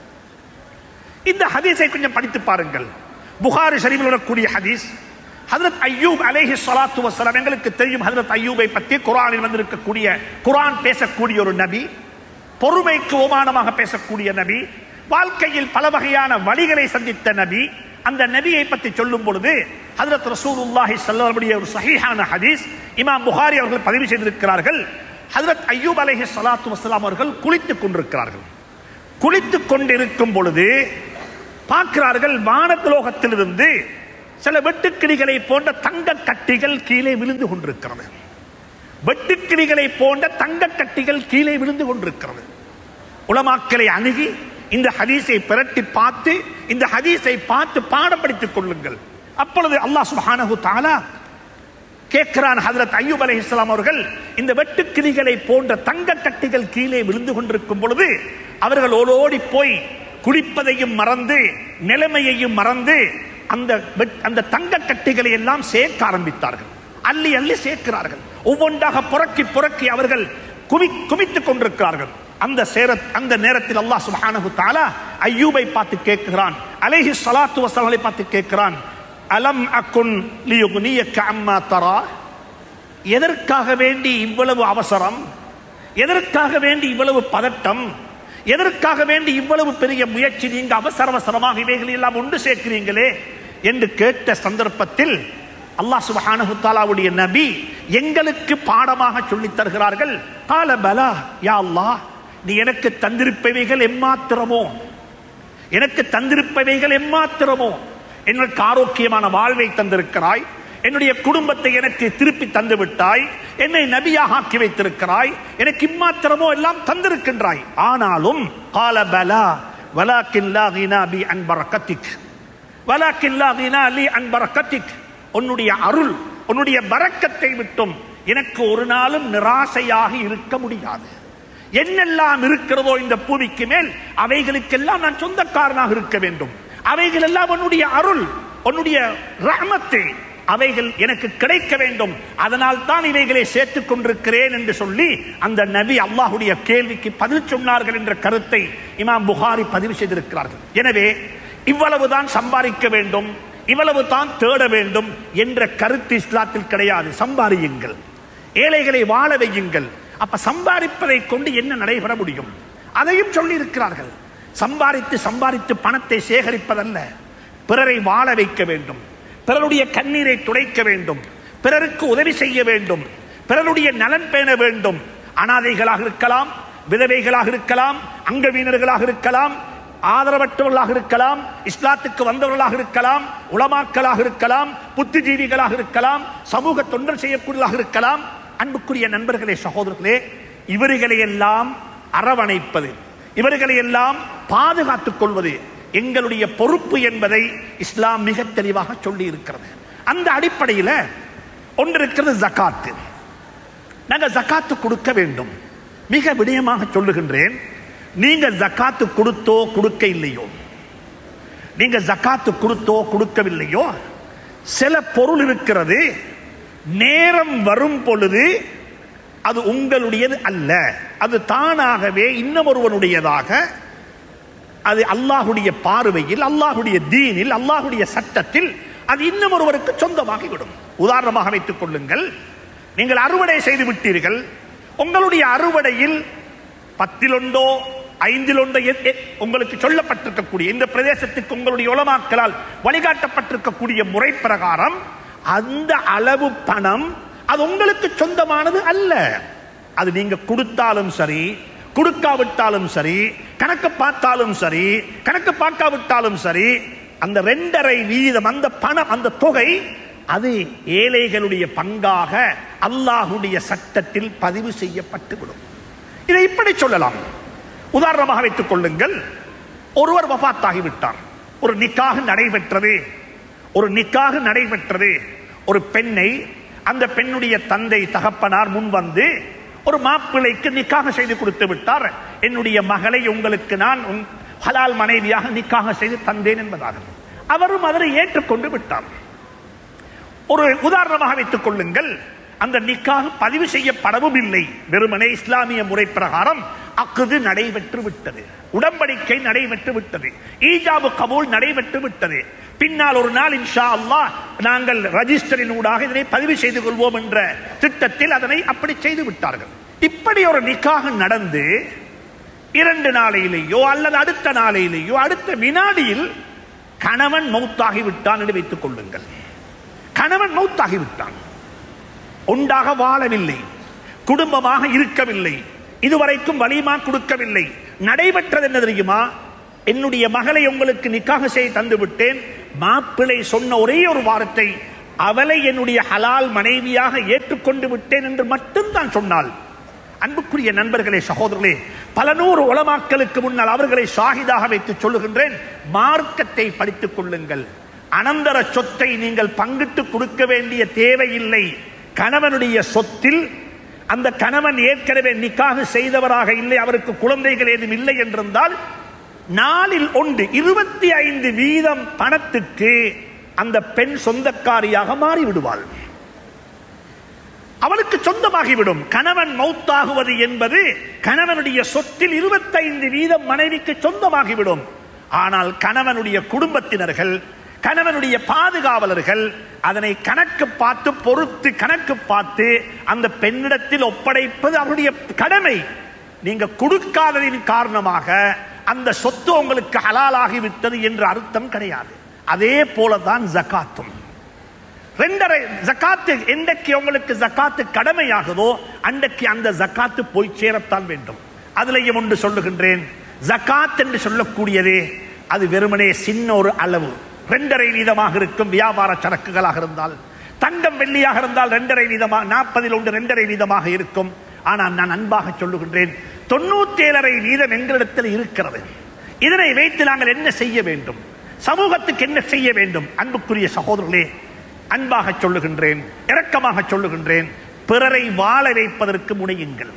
இந்த ஹதீஸை கொஞ்சம் படித்து பாருங்கள் புகாரி ஷரீஃபில் வரக்கூடிய ஹதீஸ் ஹதரத் ஐயூப் அலைஹி ஸலாத்து வஸலாம் எங்களுக்கு தெரியும் ஹதரத் ஐயூபை பற்றி குர்ஆனில் வந்திருக்கக்கூடிய குர்ஆன் பேசக்கூடிய ஒரு நபி பொறுமைக்கு ஓமானமாக பேசக்கூடிய நபி வாழ்க்கையில் பல வகையான வழிகளை சந்தித்த நபி அந்த நபியை பற்றி சொல்லும் பொழுது ஹதரத் ரசூலுல்லாஹி ஸல்லல்லாஹு ஒரு சஹீஹான ஹதீஸ் இமாம் புகாரி அவர்கள் பதிவு செய்திருக்கிறார்கள் ஹதரத் ஐயூப் அலைஹி ஸலாத்து வஸலாம் அவர்கள் குளித்துக் கொண்டிருக்கிறார்கள் குளித்துக் கொண்டிருக்கும் பொழுது பார்க்கிறார்கள் வானலோகத்திலிருந்து சில வெட்டுக்கிளிகளை போன்ற தங்க கட்டிகள் கீழே விழுந்து கொண்டிருக்கிறது வெட்டுக்கிளிகளை போன்ற தங்க கட்டிகள் கீழே விழுந்து கொண்டிருக்கிறது உலமாக்களை அணுகி இந்த ஹதீஸை பிரட்டி பார்த்து இந்த ஹதீஸை பார்த்து பாடப்படுத்திக் கொள்ளுங்கள் அப்பொழுது அல்லாஹ் சுப்ஹானஹு தஆலா கேட்கிறான் ஹதரத் ஐயூப் அலைஹிஸ்ஸலாம் அவர்கள் இந்த வெட்டுக்கிளிகளை போன்ற தங்க கட்டிகள் கீழே விழுந்து கொண்டிருக்கும் பொழுது அவர்கள் ஓடோடி போய் குளிப்பதையும் மறந்து நிலைமையையும் மறந்து அந்த வெட்- அந்த தங்க கட்டிகளை எல்லாம் சேர்க்க ஆரம்பித்தார்கள் அள்ளி அள்ளி சேர்க்கிறார்கள் ஒவ்வொன்றாக புறக்கி புறக்கி அவர்கள் குவி குவித்துக் கொண்டிருக்கிறார்கள் அந்த சேர அந்த நேரத்தில் அல்லாஹ் சுப்ஹானஹு தஆலா ஐயூபை பார்த்து கேட்கிறான் அலைஹி ஸலாத்து வஸலாமை பார்த்து கேட்கிறான் அலம் அக்குன் லியுக்னியக்க அம்மா தரா எதற்காக வேண்டி இவ்வளவு அவசரம் எதற்காக வேண்டி இவ்வளவு பதட்டம் எதற்காக வேண்டி இவ்வளவு பெரிய முயற்சி நீங்க அவசர அவசரமாக இவைகளை எல்லாம் ஒன்று சேர்க்கிறீங்களே என்று கேட்ட சந்தர்ப்பத்தில் அல்லாஹ் சுப்ஹானஹு தஆலாவுடைய நபி எங்களுக்கு பாடமாக சொல்லித் தருகிறார்கள் கால பலா யா அல்லாஹ் நீ எனக்கு தந்திருப்பவைகள் எம்மாத்திரமோ எனக்கு தந்திருப்பவைகள் எம்மாத்திரமோ எனக்கு ஆரோக்கியமான வாழ்வை தந்திருக்கிறாய் என்னுடைய குடும்பத்தை எனக்கு திருப்பி தந்து விட்டாய் என்னை நபியாக ஆக்கி வைத்திருக்கிறாய் எனக்கு இம்மாத்திரமோ எல்லாம் தந்திருக்கின்றாய் ஆனாலும் கால பலா வலாக்கின் லா கினா பி அன் பரக்கத்திக் வலாக்கின் லா கினா லி அன் பரக்கத்திக் உன்னுடைய அருள் உன்னுடைய பரக்கத்தை விட்டும் எனக்கு ஒரு நாளும் நிராசையாக இருக்க முடியாது என்னெல்லாம் இருக்கிறதோ இந்த பூமிக்கு மேல் அவைகளுக்கெல்லாம் நான் சொந்தக்காரனாக இருக்க வேண்டும் அவைகள் எல்லாம் உன்னுடைய அருள் உன்னுடைய ரஹமத்து அவைகள் எனக்கு கிடைக்க வேண்டும் அதனால் தான் இவைகளை சேர்த்துக் கொண்டிருக்கிறேன் என்று சொல்லி அந்த நபி அல்லாஹுடைய கேள்விக்கு பதில் சொன்னார்கள் என்ற கருத்தை இமாம் புகாரி பதிவு செய்திருக்கிறார்கள் எனவே இவ்வளவுதான் சம்பாதிக்க வேண்டும் இவ்வளவு தான் தேட வேண்டும் என்ற கருத்து இஸ்லாத்தில் கிடையாது சம்பாதியுங்கள் ஏழைகளை வாழ வையுங்கள் அப்ப சம்பாதிப்பதை கொண்டு என்ன நடைபெற முடியும் அதையும் சொல்லி இருக்கிறார்கள் சம்பாதித்து சம்பாதித்து பணத்தை சேகரிப்பதல்ல பிறரை வாழ வைக்க வேண்டும் பிறருடைய கண்ணீரை துடைக்க வேண்டும் பிறருக்கு உதவி செய்ய வேண்டும் பிறருடைய நலன் பேண வேண்டும் அனாதைகளாக இருக்கலாம் விதவைகளாக இருக்கலாம் அங்கவீனர்களாக இருக்கலாம் ஆதரவற்றவர்களாக இருக்கலாம் இஸ்லாத்துக்கு வந்தவர்களாக இருக்கலாம் உலமாக்களாக இருக்கலாம் புத்திஜீவிகளாக இருக்கலாம் சமூக தொண்டர் செய்யக்கூடியவர்களாக இருக்கலாம் அன்புக்குரிய நண்பர்களே சகோதரர்களே இவர்களை எல்லாம் அரவணைப்பது இவர்களை எல்லாம் பாதுகாத்துக் கொள்வது எங்களுடைய பொறுப்பு என்பதை இஸ்லாம் மிக தெளிவாக சொல்லி இருக்கிறது அந்த அடிப்படையில் ஒன்று இருக்கிறது ஜகாத்து நாங்க ஜகாத்து கொடுக்க வேண்டும் மிக விடயமாக சொல்லுகின்றேன் நீங்க ஜகாத்து கொடுத்தோ கொடுக்க இல்லையோ நீங்க ஜகாத்து கொடுத்தோ கொடுக்கவில்லையோ சில பொருள் இருக்கிறது நேரம் வரும் பொழுது அது உங்களுடையது அல்ல அது தானாகவே இன்னமொருவனுடையதாக அது அல்லாஹுடைய பார்வையில் அல்லாஹுடைய தீனில் அல்லாஹுடைய சட்டத்தில் அது இன்னும் ஒருவருக்கு சொந்தமாகிவிடும் உதாரணமாக வைத்துக் கொள்ளுங்கள் நீங்கள் அறுவடை செய்து விட்டீர்கள் உங்களுடைய அறுவடையில் பத்திலொண்டோ ஐந்திலொண்டோ எ- எ- உங்களுக்கு சொல்லப்பட்டிருக்கக்கூடிய இந்த பிரதேசத்துக்கு உங்களுடைய உலமாக்களால் வழிகாட்டப்பட்டிருக்கக்கூடிய முறை பிரகாரம் அந்த அளவு பணம் அது உங்களுக்கு சொந்தமானது அல்ல அது நீங்க கொடுத்தாலும் சரி கொடுக்காவிட்டாலும் சரி கணக்கு பார்த்தாலும் சரி கணக்கு பார்க்காவிட்டாலும் சரி அந்த ரெண்டரை வீதம் அந்த பணம் அந்த தொகை அது ஏழைகளுடைய பங்காக அல்லாஹுடைய சட்டத்தில் பதிவு செய்யப்பட்டு விடும் இதை இப்படி சொல்லலாம் உதாரணமாக வைத்துக் கொள்ளுங்கள் ஒருவர் வஃபாத்தாகிவிட்டார் ஒரு நிக்காக நடைபெற்றது ஒரு நிக்காக நடைபெற்றது ஒரு பெண்ணை அந்த பெண்ணுடைய தந்தை தகப்பனார் முன் வந்து ஒரு மாப்பிள்ளைக்கு நிக்காக செய்து கொடுத்து விட்டார் என்னுடைய மகளை உங்களுக்கு நான் உன் ஹலால் மனைவியாக நிக்காக செய்து தந்தேன் என்பதாக அவரும் அதனை ஏற்றுக்கொண்டு விட்டார் ஒரு உதாரணமாக வைத்துக் கொள்ளுங்கள் அந்த நிக்காக பதிவு செய்யப்படவும் இல்லை வெறுமனே இஸ்லாமிய முறை பிரகாரம் அக்குது நடைபெற்று விட்டது உடன்படிக்கை நடைபெற்று விட்டது ஈஜாபு கபூல் நடைபெற்று விட்டது பின்னால் ஒரு நாள் இன்ஷா அல்லாஹ் நாங்கள் ரஜிஸ்டரின் ஊடாக இதனை பதிவு செய்து கொள்வோம் என்ற திட்டத்தில் அதனை அப்படி செய்து விட்டார்கள் இப்படி ஒரு நிக்காக நடந்து இரண்டு நாளையிலேயோ அல்லது அடுத்த நாளையிலேயோ அடுத்த வினாடியில் கணவன் மௌத்தாகி விட்டான் என்று வைத்துக் கொள்ளுங்கள் கணவன் மௌத்தாகி விட்டான் ஒன்றாக வாழவில்லை குடும்பமாக இருக்கவில்லை இதுவரைக்கும் வலிமா கொடுக்கவில்லை நடைபெற்றது என்ன தெரியுமா என்னுடைய மகளை உங்களுக்கு நிக்காக செய்து தந்து விட்டேன் மாப்பிளை சொன்ன ஒரே ஒரு வார்த்தை அவளை என்னுடைய ஹலால் மனைவியாக ஏற்றுக்கொண்டு விட்டேன் என்று மட்டும்தான் சொன்னாள் அன்புக்குரிய நண்பர்களே சகோதரர்களே பல நூறு உலமாக்களுக்கு முன்னால் அவர்களை ஷாஹிதாக வைத்து சொல்லுகின்றேன் மார்க்கத்தை படித்துக் கொள்ளுங்கள் அனந்தர சொத்தை நீங்கள் பங்கிட்டு கொடுக்க வேண்டிய தேவையில்லை கணவனுடைய சொத்தில் அந்த கணவன் ஏற்கனவே நிக்காக செய்தவராக இல்லை அவருக்கு குழந்தைகள் ஏதும் இல்லை என்றிருந்தால் நாளில் ஒன்று இருபத்தி ஐந்து வீதம் பணத்துக்கு அந்த பெண் சொந்தக்காரியாக மாறி விடுவாள் அவளுக்கு சொந்தமாகிவிடும் கணவன் மௌத்தாகுவது என்பது கணவனுடைய சொத்தில் இருபத்தைந்து வீதம் மனைவிக்கு சொந்தமாகிவிடும் ஆனால் கணவனுடைய குடும்பத்தினர்கள் கணவனுடைய பாதுகாவலர்கள் அதனை கணக்கு பார்த்து பொறுத்து கணக்கு பார்த்து அந்த பெண்ணிடத்தில் ஒப்படைப்பது அவருடைய கடமை நீங்க கொடுக்காததின் காரணமாக அந்த சொத்து உங்களுக்கு ஹலாலாகி விட்டது என்ற அர்த்தம் கிடையாது அதே போலதான் ஜக்காத்தும் ரெண்டரை ஜக்காத்து என்றைக்கு உங்களுக்கு ஜக்காத்து கடமையாகுதோ அன்றைக்கு அந்த ஜக்காத்து போய் சேரத்தான் வேண்டும் அதுலயும் ஒன்று சொல்லுகின்றேன் ஜக்காத் என்று சொல்லக்கூடியதே அது வெறுமனே சின்ன ஒரு அளவு ரெண்டரை வீதமாக இருக்கும் வியாபார சரக்குகளாக இருந்தால் தங்கம் வெள்ளியாக இருந்தால் ரெண்டரை வீதமாக நாற்பதில் ஒன்று ரெண்டரை வீதமாக இருக்கும் ஆனால் நான் அன்பாக சொல்லுகின்றேன் தொண்ணூத்தி ஏழரை வீதம் எங்களிடத்தில் இருக்கிறது இதனை வைத்து நாங்கள் என்ன செய்ய வேண்டும் சமூகத்துக்கு என்ன செய்ய வேண்டும் அன்புக்குரிய சகோதரர்களே அன்பாக சொல்லுகின்றேன் இரக்கமாக சொல்லுகின்றேன் பிறரை வாழ வைப்பதற்கு முனையுங்கள்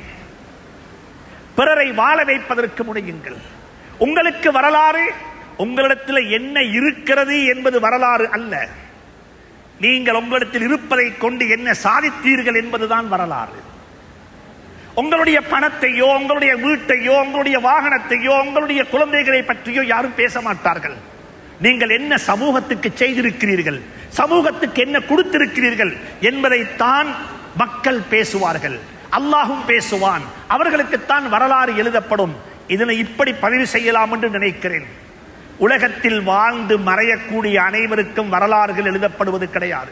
பிறரை வாழ வைப்பதற்கு முனையுங்கள் உங்களுக்கு வரலாறு உங்களிடத்தில் என்ன இருக்கிறது என்பது வரலாறு அல்ல நீங்கள் உங்களிடத்தில் இருப்பதை கொண்டு என்ன சாதித்தீர்கள் என்பதுதான் வரலாறு உங்களுடைய பணத்தையோ உங்களுடைய வீட்டையோ உங்களுடைய வாகனத்தையோ உங்களுடைய குழந்தைகளை பற்றியோ யாரும் பேச மாட்டார்கள் நீங்கள் என்ன சமூகத்துக்கு செய்திருக்கிறீர்கள் சமூகத்துக்கு என்ன கொடுத்திருக்கிறீர்கள் என்பதைத்தான் மக்கள் பேசுவார்கள் அல்லாஹும் பேசுவான் அவர்களுக்குத்தான் வரலாறு எழுதப்படும் இதனை இப்படி பதிவு செய்யலாம் என்று நினைக்கிறேன் உலகத்தில் வாழ்ந்து மறையக்கூடிய அனைவருக்கும் வரலாறுகள் எழுதப்படுவது கிடையாது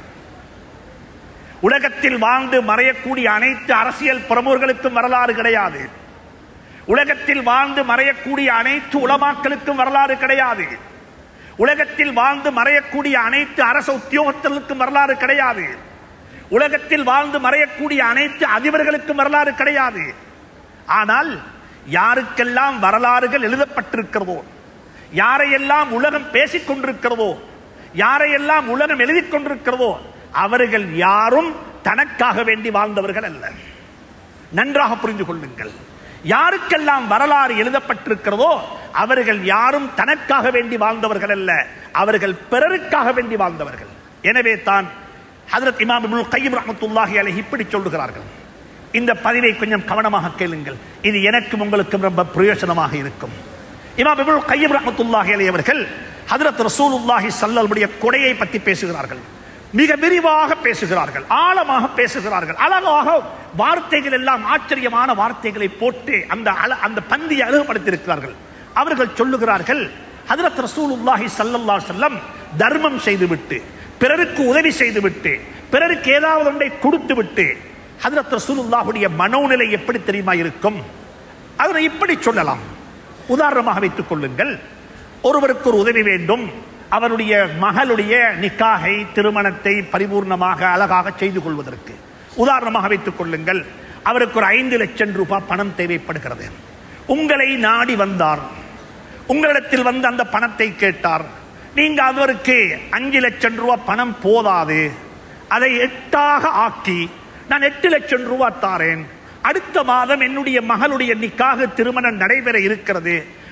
உலகத்தில் வாழ்ந்து மறையக்கூடிய அனைத்து அரசியல் பிரமுகர்களுக்கும் வரலாறு கிடையாது உலகத்தில் வாழ்ந்து மறையக்கூடிய அனைத்து உலமாக்களுக்கும் வரலாறு கிடையாது உலகத்தில் வாழ்ந்து மறையக்கூடிய அனைத்து அரசு உத்தியோகத்தர்களுக்கும் வரலாறு கிடையாது உலகத்தில் வாழ்ந்து மறையக்கூடிய அனைத்து அதிபர்களுக்கும் வரலாறு கிடையாது ஆனால் யாருக்கெல்லாம் வரலாறுகள் எழுதப்பட்டிருக்கிறதோ யாரையெல்லாம் உலகம் பேசிக் கொண்டிருக்கிறதோ யாரையெல்லாம் உலகம் எழுதிக் கொண்டிருக்கிறதோ அவர்கள் யாரும் தனக்காக வேண்டி வாழ்ந்தவர்கள் அல்ல நன்றாக புரிந்து கொள்ளுங்கள் யாருக்கெல்லாம் வரலாறு எழுதப்பட்டிருக்கிறதோ அவர்கள் யாரும் தனக்காக வேண்டி வாழ்ந்தவர்கள் அல்ல அவர்கள் பிறருக்காக வேண்டி வாழ்ந்தவர்கள் எனவே தான் ஹதரத் இமாம் இப்னுல் கையம் ரஹ்மத்துல்லாஹி அலைஹி இப்படி சொல்லுகிறார்கள் இந்த பதிவை கொஞ்சம் கவனமாக கேளுங்கள் இது எனக்கும் உங்களுக்கும் ரொம்ப பிரயோஜனமாக இருக்கும் இமாம் இப்னுல் கையம் ரஹ்மத்துல்லாஹி அலைஹி அவர்கள் ஹதரத் ரசூலுல்லாஹி ஸல்லல்லாஹுடைய கொடையை பற்றி பேசுகிறார்கள் மிக விரிவாக பேசுகிறார்கள் ஆழமாக பேசுகிறார்கள் அழகாக வார்த்தைகள் எல்லாம் ஆச்சரியமான வார்த்தைகளை போட்டு அந்த அழ- அந்த பந்தியை அழகுபடுத்தியிருக்கிறார்கள் அவர்கள் சொல்லுகிறார்கள் ஹதரத் ரசூலுல்லாஹி ஸல்லல்லாஹு அலைஹி வஸல்லம் தர்மம் செய்துவிட்டு பிறருக்கு உதவி செய்துவிட்டு பிறருக்கு ஏதாவது ஒன்றை கொடுத்து விட்டு ஹதரத் ரசூலுல்லாஹுடைய மனோநிலை எப்படி தெரியுமா இருக்கும் அதனை இப்படி சொல்லலாம் உதாரணமாக வைத்துக் கொள்ளுங்கள் ஒருவருக்கு ஒரு உதவி வேண்டும் அவருடைய மகளுடைய நிக்காகை திருமணத்தை பரிபூர்ணமாக அழகாக செய்து கொள்வதற்கு உதாரணமாக வைத்துக் கொள்ளுங்கள் அவருக்கு ஒரு ஐந்து லட்சம் ரூபாய் பணம் தேவைப்படுகிறது உங்களை நாடி வந்தார் உங்களிடத்தில் வந்து அந்த பணத்தை கேட்டார் நீங்க அவருக்கு அஞ்சு லட்சம் ரூபாய் பணம் போதாது அதை எட்டாக ஆக்கி நான் எட்டு லட்சம் ரூபாய் தாரேன் அடுத்த மாதம் என்னுடைய மகளுடைய நிக்காக திருமணம் நடைபெற இருக்கிறது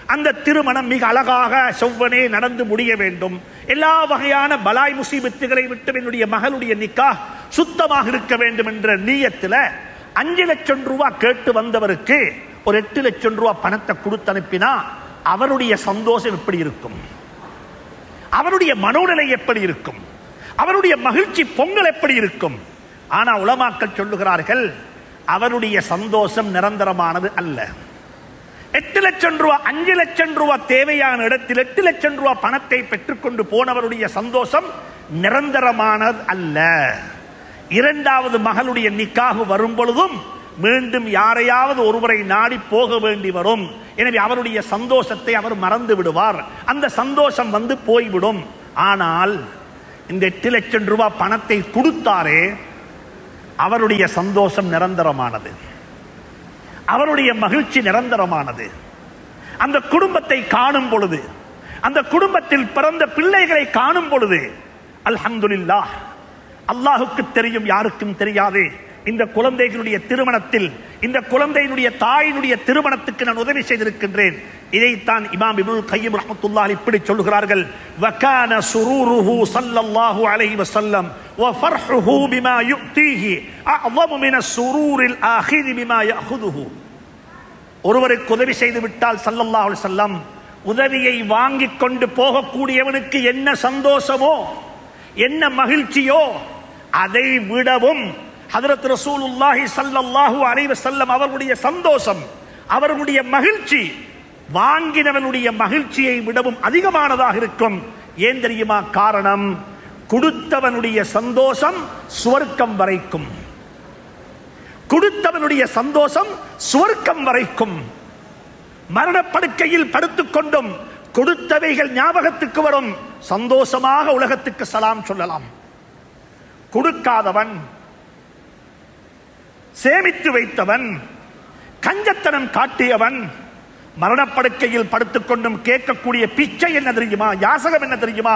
அந்த திருமணம் மிக அழகாக செவ்வனே நடந்து முடிய வேண்டும் எல்லா வகையான பலாய் முசீபத்துகளை விட்டு என்னுடைய மகளுடைய நிக்கா சுத்தமாக இருக்க வேண்டும் என்ற நீயத்தில் அஞ்சு லட்சம் ரூபாய் கேட்டு வந்தவருக்கு ஒரு எட்டு லட்சம் ரூபாய் பணத்தை கொடுத்து அனுப்பினா அவருடைய சந்தோஷம் எப்படி இருக்கும் அவருடைய மனோநிலை எப்படி இருக்கும் அவருடைய மகிழ்ச்சி பொங்கல் எப்படி இருக்கும் ஆனா உலமாக்கள் சொல்லுகிறார்கள் அவருடைய சந்தோஷம் நிரந்தரமானது அல்ல எட்டு லட்சம் ரூபாய் அஞ்சு லட்சம் ரூபாய் தேவையான இடத்தில் எட்டு லட்சம் ரூபாய் பணத்தை பெற்றுக்கொண்டு போனவருடைய சந்தோஷம் நிரந்தரமானது அல்ல இரண்டாவது மகளுடைய நிக்காக வரும் பொழுதும் மீண்டும் யாரையாவது ஒருவரை நாடி போக வேண்டி வரும் எனவே அவருடைய சந்தோஷத்தை அவர் மறந்து விடுவார் அந்த சந்தோஷம் வந்து போய்விடும் ஆனால் இந்த எட்டு லட்சம் ரூபாய் பணத்தை கொடுத்தாரே அவருடைய சந்தோஷம் நிரந்தரமானது அவருடைய மகிழ்ச்சி நிரந்தரமானது அந்த குடும்பத்தை காணும் பொழுது அந்த குடும்பத்தில் பிறந்த பிள்ளைகளை காணும் பொழுது அல்ஹம்துலில்லாஹ் அல்லாஹுக்கு தெரியும் யாருக்கும் தெரியாது இந்த குழந்தைகளுடைய திருமணத்தில் இந்த குழந்தையினுடைய தாயினுடைய திருமணத்துக்கு நான் உதவி செய்திருக்கின்றேன் இதைத்தான் இமாம் இப்னுல் கையம் ரஹ்மத்துல்லாஹி இப்படி சொல்கிறார்கள் வகான சுரூருஹு ஸல்லல்லாஹு அலைஹி வஸல்லம் வஃபர்ஹுஹு பிமா யுக்தீஹி அஅظم من السرور الآخذ بما يأخذه ஒருவருக்கு உதவி செய்து விட்டால் ஸல்லல்லாஹு அலைஹி வஸல்லம் உதவியை வாங்கிக் கொண்டு போகக்கூடியவனுக்கு என்ன சந்தோஷமோ என்ன மகிழ்ச்சியோ அதை விடவும் ஹதரத் ரசூலுல்லாஹி ஸல்லல்லாஹு அலைஹி வஸல்லம் அவர்களுடைய சந்தோஷம் அவர்களுடைய மகிழ்ச்சி வாங்கினவனுடைய மகிழ்ச்சியை விடவும் அதிகமானதாக இருக்கும் ஏன் தெரியுமா காரணம் கொடுத்தவனுடைய சந்தோஷம் சுவர்க்கம் வரைக்கும் கொடுத்தவனுடைய சந்தோஷம் சுவர்க்கம் வரைக்கும் மரணப்படுக்கையில் படுத்துக் கொண்டும் கொடுத்தவைகள் ஞாபகத்துக்கு வரும் சந்தோஷமாக உலகத்துக்கு சலாம் சொல்லலாம் கொடுக்காதவன் சேமித்து வைத்தவன் கஞ்சத்தனம் காட்டியவன் மரணப்படுக்கையில் படுத்துக் கொண்டும் கேட்கக்கூடிய பிச்சை என்ன தெரியுமா யாசகம் என்ன தெரியுமா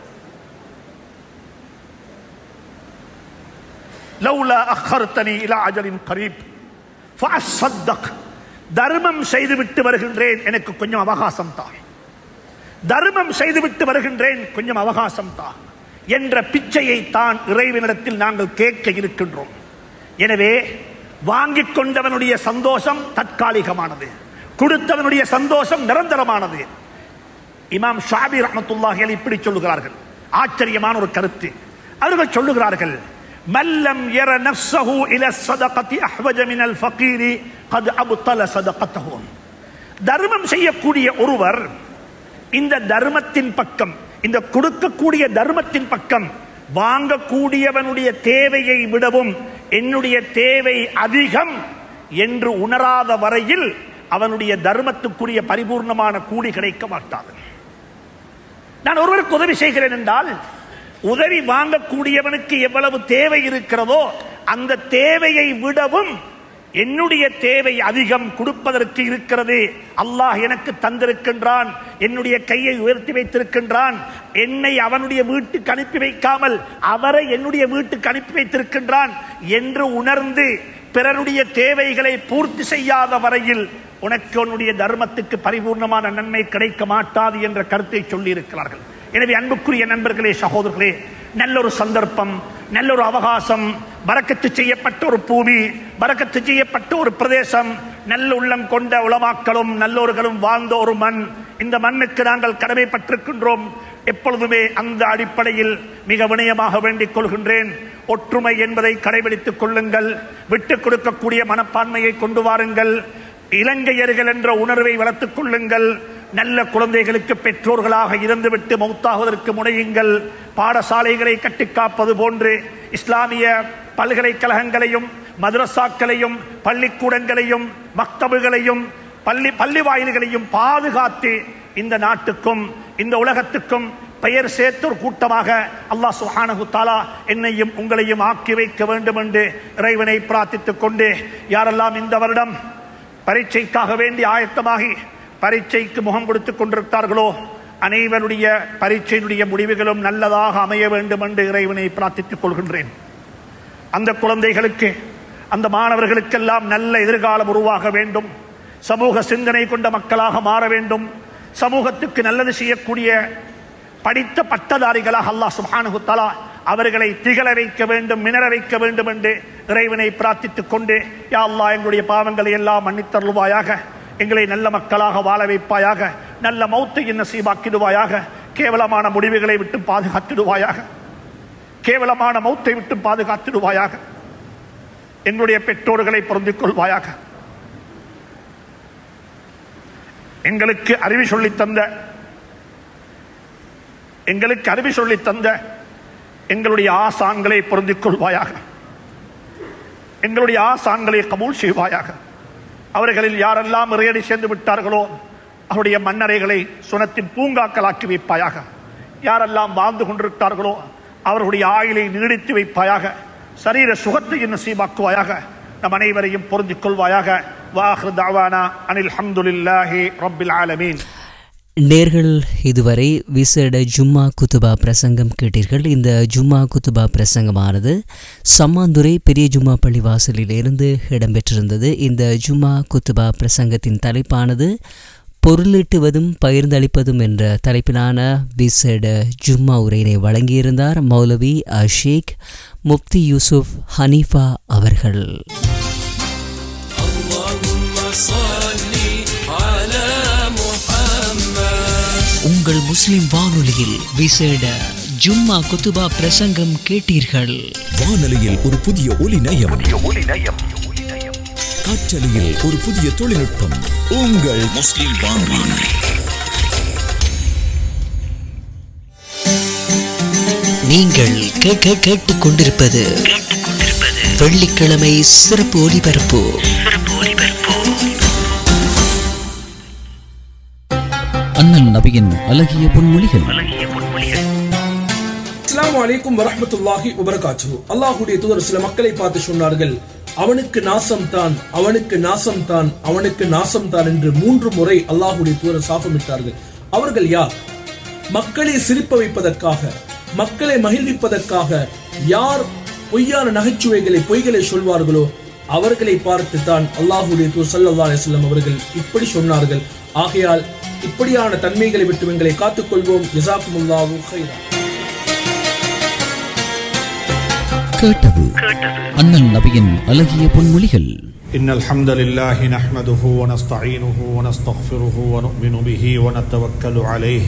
லவ்லா அஹர்தனி இலா அஜலின் கரீப் ஃபஅஸ்ஸத்தக் தர்மம் செய்துவிட்டு வருகின்றேன் எனக்கு கொஞ்சம் அவகாசம் தான் தர்மம் செய்துவிட்டு வருகின்றேன் கொஞ்சம் அவகாசம் தான் என்ற பிச்சையை தான் இறைவனிடத்தில் நாங்கள் கேட்க இருக்கின்றோம் எனவே வாங்கிக் கொண்டவனுடைய சந்தோஷம் தற்காலிகமானது கொடுத்தவனுடைய சந்தோஷம் நிரந்தரமானது இமாம் ஷாபி ரஹமத்துல்லாஹி அலைஹி இப்படி சொல்லுகிறார்கள் ஆச்சரியமான ஒரு கருத்து அவர்கள் சொல்லுகிறார்கள் மல்லம் யர நஃப்ஸஹு இல ஸதகதி அஹ்வஜ மினல் ஃபகீரி கத் அப்தல ஸதகத்தஹு தர்மம் செய்யக்கூடிய ஒருவர் இந்த தர்மத்தின் பக்கம் இந்த கொடுக்கக்கூடிய தர்மத்தின் பக்கம் வாங்கக்கூடியவனுடைய தேவையை விடவும் என்னுடைய தேவை அதிகம் என்று உணராத வரையில் அவனுடைய தர்மத்துக்குரிய பரிபூர்ணமான கூலி கிடைக்க மாட்டாது நான் ஒருவருக்கு உதவி செய்கிறேன் என்றால் உதவி வாங்கக்கூடியவனுக்கு எவ்வளவு தேவை இருக்கிறதோ அந்த தேவையை விடவும் என்னுடைய தேவை அதிகம் கொடுப்பதற்கு இருக்கிறது அல்லாஹ் எனக்கு தந்திருக்கின்றான் என்னுடைய கையை உயர்த்தி வைத்திருக்கின்றான் என்னை அவனுடைய வீட்டுக்கு அனுப்பி வைக்காமல் அவரை என்னுடைய வீட்டுக்கு அனுப்பி வைத்திருக்கின்றான் என்று உணர்ந்து பிறருடைய தேவைகளை பூர்த்தி செய்யாத வரையில் உனக்கு உன்னுடைய தர்மத்துக்கு பரிபூர்ணமான நன்மை கிடைக்க மாட்டாது என்ற கருத்தை சொல்லி இருக்கிறார்கள் எனவே அன்புக்குரிய நண்பர்களே சகோதரர்களே நல்லொரு சந்தர்ப்பம் நல்லொரு அவகாசம் பறக்கத்து செய்யப்பட்ட ஒரு பூமி பறக்கத்து செய்யப்பட்ட ஒரு பிரதேசம் நல்ல உள்ளம் கொண்ட உளமாக்களும் நல்லோர்களும் வாழ்ந்த ஒரு மண் இந்த மண்ணுக்கு நாங்கள் கடமைப்பட்டிருக்கின்றோம் எப்பொழுதுமே அந்த அடிப்படையில் மிக வினயமாக வேண்டிக் கொள்கின்றேன் ஒற்றுமை என்பதை கடைபிடித்துக் கொள்ளுங்கள் விட்டுக் கொடுக்கக்கூடிய மனப்பான்மையை கொண்டு வாருங்கள் இலங்கையர்கள் என்ற உணர்வை வளர்த்துக் கொள்ளுங்கள் நல்ல குழந்தைகளுக்கு பெற்றோர்களாக இருந்துவிட்டு மௌத்தாகுவதற்கு முனையுங்கள் பாடசாலைகளை கட்டிக்காப்பது போன்று இஸ்லாமிய பல்கலைக்கழகங்களையும் மதரசாக்களையும் பள்ளிக்கூடங்களையும் மக்தபுகளையும் பள்ளி பள்ளி வாயில்களையும் பாதுகாத்து இந்த நாட்டுக்கும் இந்த உலகத்துக்கும் பெயர் சேர்த்த ஒரு கூட்டமாக அல்லாஹ் சுஹானஹு தாலா என்னையும் உங்களையும் ஆக்கி வைக்க வேண்டும் என்று இறைவனை பிரார்த்தித்துக் கொண்டு யாரெல்லாம் இந்த வருடம் பரீட்சைக்காக வேண்டி ஆயத்தமாகி பரீட்சைக்கு முகம் கொடுத்துக் கொண்டிருக்கிறார்களோ அனைவருடைய பரீட்சையினுடைய முடிவுகளும் நல்லதாக அமைய வேண்டும் என்று இறைவனை பிரார்த்தித்துக் கொள்கின்றேன் அந்த குழந்தைகளுக்கு அந்த மாணவர்களுக்கெல்லாம் நல்ல எதிர்காலம் உருவாக வேண்டும் சமூக சிந்தனை கொண்ட மக்களாக மாற வேண்டும் சமூகத்துக்கு நல்லது செய்யக்கூடிய படித்த பட்டதாரிகளாக அல்லாஹ் சுப்ஹானஹு தஆலா அவர்களை திகழ வைக்க வேண்டும் மினர வைக்க வேண்டும் என்று இறைவனை பிரார்த்தித்துக் கொண்டு யா அல்லாஹ் எங்களுடைய பாவங்களை எல்லாம் மன்னித்தருள்வாயாக எங்களை நல்ல மக்களாக வாழ வைப்பாயாக நல்ல மௌத்தையின் நசீபாக்கிடுவாயாக கேவலமான முடிவுகளை விட்டு பாதுகாத்திடுவாயாக கேவலமான மௌத்தை விட்டு பாதுகாத்திடுவாயாக எங்களுடைய பெற்றோர்களை பொருந்திக் கொள்வாயாக எங்களுக்கு அறிவு சொல்லித் தந்த எங்களுக்கு அறிவு சொல்லித் தந்த எங்களுடைய ஆசான்களை பொருந்திக் கொள்வாயாக எங்களுடைய ஆசான்களை கபூல் செய்வாயாக அவர்களில் யாரெல்லாம் இறையடி சேர்ந்து விட்டார்களோ அவருடைய மன்னரைகளை சுனத்தின் பூங்காக்களாக்கி வைப்பாயாக யாரெல்லாம் வாழ்ந்து கொண்டிருக்கிறார்களோ அவர்களுடைய ஆயுளை நீடித்து வைப்பாயாக சரீர சுகத்தை நசீபாக்குவாயாக நம் அனைவரையும் பொருந்திக் கொள்வாயாக வாஹ்ரு தாவானா அனில் ஹம்துலில்லாஹி ரப்பில் ஆலமீன் நேர்கள் இதுவரை விசேட ஜும்மா குத்துபா பிரசங்கம் கேட்டீர்கள் இந்த ஜும்மா குத்துபா பிரசங்கமானது சம்மாந்துறை பெரிய ஜும்மா பள்ளி வாசலிலிருந்து இடம்பெற்றிருந்தது இந்த ஜும்மா குத்துபா பிரசங்கத்தின் தலைப்பானது பொருளீட்டுவதும் பகிர்ந்தளிப்பதும் என்ற தலைப்பிலான விசேட ஜும்மா உரையினை வழங்கியிருந்தார் மௌலவி அஷேக் முப்தி யூசுப் ஹனீஃபா அவர்கள் உங்கள் முஸ்லிம் வானொலியில் விசேட ஜும்மா குத்துபா பிரசங்கம் கேட்டீர்கள் வானொலியில் ஒரு புதிய ஒலி நயம் காற்றலையில் ஒரு புதிய தொழில்நுட்பம் உங்கள் முஸ்லிம் வானொலி நீங்கள் கேட்க கேட்டுக் கொண்டிருப்பது வெள்ளிக்கிழமை சிறப்பு ஒலிபரப்பு அண்ணல் நபியின் அழகிய பொன்மொழிகள் அஸ்ஸலாமு அலைக்கும் வரஹ்மத்துல்லாஹி வபரகாத்துஹு அல்லாஹ்வுடைய தூதர் சில மக்களை பார்த்து சொன்னார்கள் அவனுக்கு நாசம் தான் அவனுக்கு நாசம் தான் அவனுக்கு நாசம் தான் என்று மூன்று முறை அல்லாஹ்வுடைய தூதர் சாபமிட்டார்கள் அவர்கள் யார் மக்களை சிரிப்ப வைப்பதற்காக மக்களை மகிழ்விப்பதற்காக யார் பொய்யான நகைச்சுவைகளை பொய்களை சொல்வார்களோ அவர்களை பார்த்து தான் அல்லாஹ்வுடைய தூதர் ஸல்லல்லாஹு அலைஹி வஸல்லம் அவர்கள் இப்படி சொன்னார்கள் ஆகையால் இப்படியான தன்மைகளை விட்டு எங்களை காத்துக்கொள்வோம் ஜஸாக்குமுல்லாஹு ஹைரா கேட்டது அண்ணல் நபியின் அழகிய பொன்மொழிகள் إن الحمد لله نحمده ونستعينه ونستغفره ونؤمن به ونتوكل عليه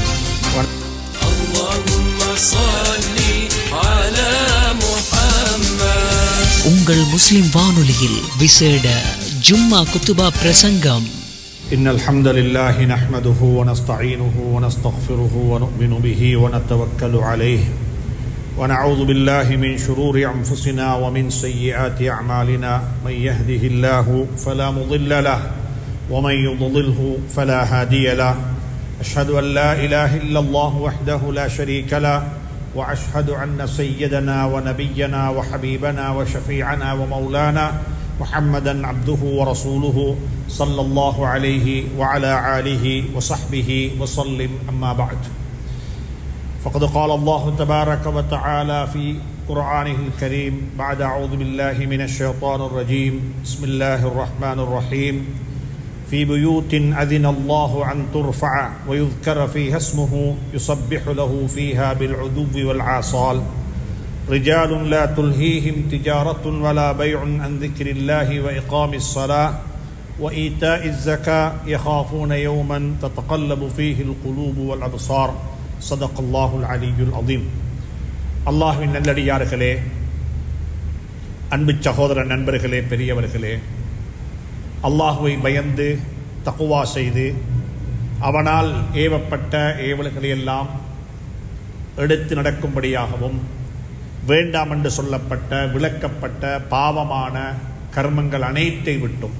உங்கள் முஸ்லிம் வானொலியில் விசேட ஜும்மா குத்துபா பிரசங்கம் إن الحمد لله نحمده ونستعينه ونستغفره ونؤمن به ونتوكل عليه ونعوذ بالله من شرور أنفسنا ومن سيئات أعمالنا من يهده الله فلا مضل له ومن يضلله فلا هادي له أشهد أن لا إله إلا الله وحده لا شريك له وأشهد أن سيدنا ونبينا وحبيبنا وشفيعنا ومولانا محمدا عبده ورسوله صلى الله عليه وعلى آله وصحبه وسلم أما بعد فقد قال الله تبارك وتعالى في قرآنه الكريم بعد أعوذ بالله من الشيطان الرجيم بسم الله الرحمن الرحيم في بيوت أذن الله أن ترفع ويذكر فيها اسمه يسبح له فيها بالعدو والعاصال رجال لا تلهيهم تجارة ولا بيع عن ذكر الله وإقام الصلاة وإيتاء الزكاة يخافون يوما تتقلب فيه القلوب والأبصار صدق الله العلي العظيم அல்லாஹ்வின் நல்லடியார்களே அன்பு சகோதர நண்பர்களே பெரியவர்களே அல்லாஹுவை பயந்து தக்குவா செய்து அவனால் ஏவப்பட்ட ஏவல்களையெல்லாம் எடுத்து நடக்கும்படியாகவும் வேண்டாம் என்று சொல்லப்பட்ட விளக்கப்பட்ட பாவமான கர்மங்கள் அனைத்தை விட்டும்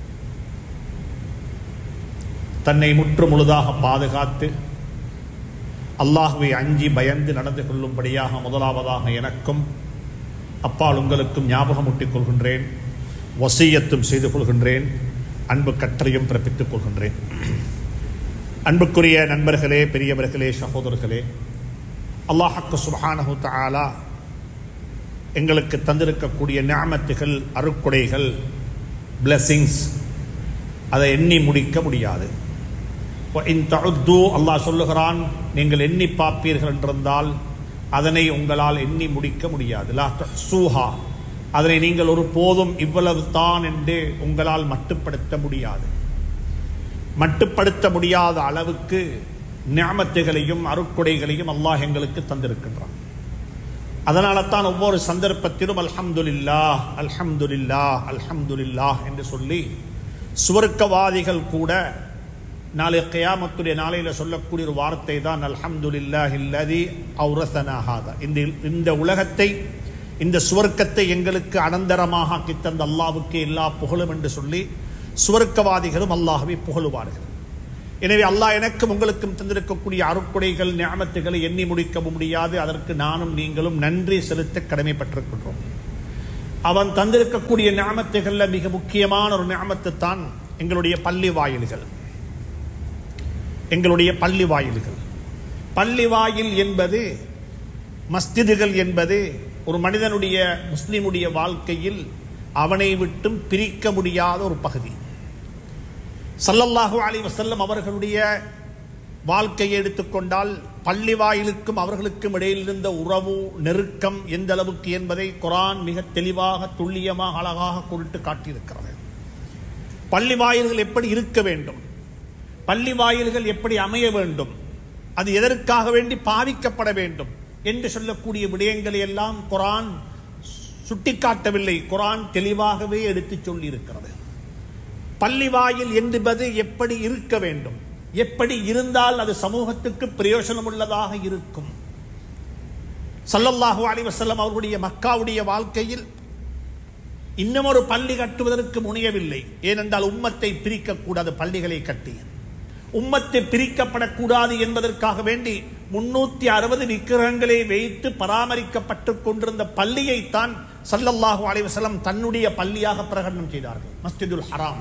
தன்னை முற்று முழுதாக பாதுகாத்து அல்லாஹுவை அஞ்சி பயந்து நடந்து கொள்ளும்படியாக முதலாவதாக எனக்கும் அப்பால் உங்களுக்கும் ஞாபகமூட்டிக் கொள்கின்றேன் வசியத்தும் செய்து கொள்கின்றேன் அன்பு கட்டளையும் பிறப்பித்துக் கொள்கின்றேன் அன்புக்குரிய நண்பர்களே பெரியவர்களே சகோதரர்களே அல்லாஹக்கு சுபஹானஹு தஆலா எங்களுக்கு தந்திருக்கக்கூடிய ஞாமத்துகள் அருக்குடைகள் பிளெஸிங்ஸ் அதை எண்ணி முடிக்க முடியாது இன் தழுத்து அல்லாஹ் சொல்லுகிறான் நீங்கள் எண்ணி பார்ப்பீர்கள் என்றிருந்தால் அதனை உங்களால் எண்ணி முடிக்க முடியாது லா சூஹா அதனை நீங்கள் ஒரு போதும் இவ்வளவு தான் என்று உங்களால் மட்டுப்படுத்த முடியாது மட்டுப்படுத்த முடியாத அளவுக்கு ஞாமத்துகளையும் அருக்குடைகளையும் அல்லாஹ் எங்களுக்கு தந்திருக்கின்றான் அதனால தான் ஒவ்வொரு சந்தர்ப்பத்திலும் அல்ஹம்துலில்லா அல்ஹம்துலில்லா அல்ஹம்துலில்லா என்று சொல்லி சுவர்க்கவாதிகள் கூட நாளை கியாமத்துடைய நாளையில சொல்லக்கூடிய ஒரு வார்த்தை தான் அல்ஹம்துலில்லா இல்லதி அவுரசனாகாத இந்த இந்த உலகத்தை இந்த சுவர்க்கத்தை எங்களுக்கு அனந்தரமாக ஆக்கி தந்த அல்லாவுக்கு எல்லா புகழும் என்று சொல்லி சுவர்க்கவாதிகளும் அல்லாஹ்வை புகழுவார்கள் எனவே அல்லாஹ் எனக்கும் உங்களுக்கும் தந்திருக்கக்கூடிய அருக்குடைகள் ஞாபகத்துகளை எண்ணி முடிக்க முடியாது அதற்கு நானும் நீங்களும் நன்றி செலுத்த கடமைப்பட்டிருக்கின்றோம் அவன் தந்திருக்கக்கூடிய ஞாபகத்துகள்ல மிக முக்கியமான ஒரு ஞாபகத்து தான் எங்களுடைய பள்ளி வாயில்கள் எங்களுடைய பள்ளி வாயில்கள் பள்ளி வாயில் என்பது மஸ்ஜிதுகள் என்பது ஒரு மனிதனுடைய முஸ்லிமுடைய வாழ்க்கையில் அவனை விட்டும் பிரிக்க முடியாத ஒரு பகுதி சல்லல்லாஹு அலைஹி வஸல்லம் அவர்களுடைய வாழ்க்கையை எடுத்துக்கொண்டால் பள்ளி வாயிலுக்கும் அவர்களுக்கும் இடையில் இருந்த உறவு நெருக்கம் எந்த அளவுக்கு என்பதை குரான் மிக தெளிவாக துல்லியமாக அழகாக குறிட்டு காட்டியிருக்கிறது பள்ளி வாயில்கள் எப்படி இருக்க வேண்டும் பள்ளி வாயில்கள் எப்படி அமைய வேண்டும் அது எதற்காக வேண்டி பாவிக்கப்பட வேண்டும் என்று சொல்லக்கூடிய விடயங்களை எல்லாம் குரான் சுட்டிக்காட்டவில்லை குரான் தெளிவாகவே எடுத்துச் சொல்லி இருக்கிறது பள்ளி வாயில் என்பது எப்படி இருக்க வேண்டும் எப்படி இருந்தால் அது சமூகத்துக்கு பிரயோஜனம் உள்ளதாக இருக்கும் சல்லல்லாஹு அலைஹி வஸல்லம் அவர்களுடைய மக்காவுடைய வாழ்க்கையில் இன்னும் ஒரு பள்ளி கட்டுவதற்கு முனையவில்லை ஏனென்றால் உம்மத்தை பிரிக்கக்கூடாது பள்ளிகளை கட்டி உம்மத்தை பிரிக்கப்படக்கூடாது என்பதற்காக வேண்டி முன்னூத்தி அறுபது விக்கிரகங்களை வைத்து பராமரிக்கப்பட்டு கொண்டிருந்த பள்ளியைத்தான் சல்லல்லாஹு அலைஹி வஸல்லம் தன்னுடைய பள்ளியாக பிரகடனம் செய்தார்கள் மஸ்ஜிதுல் ஹராம்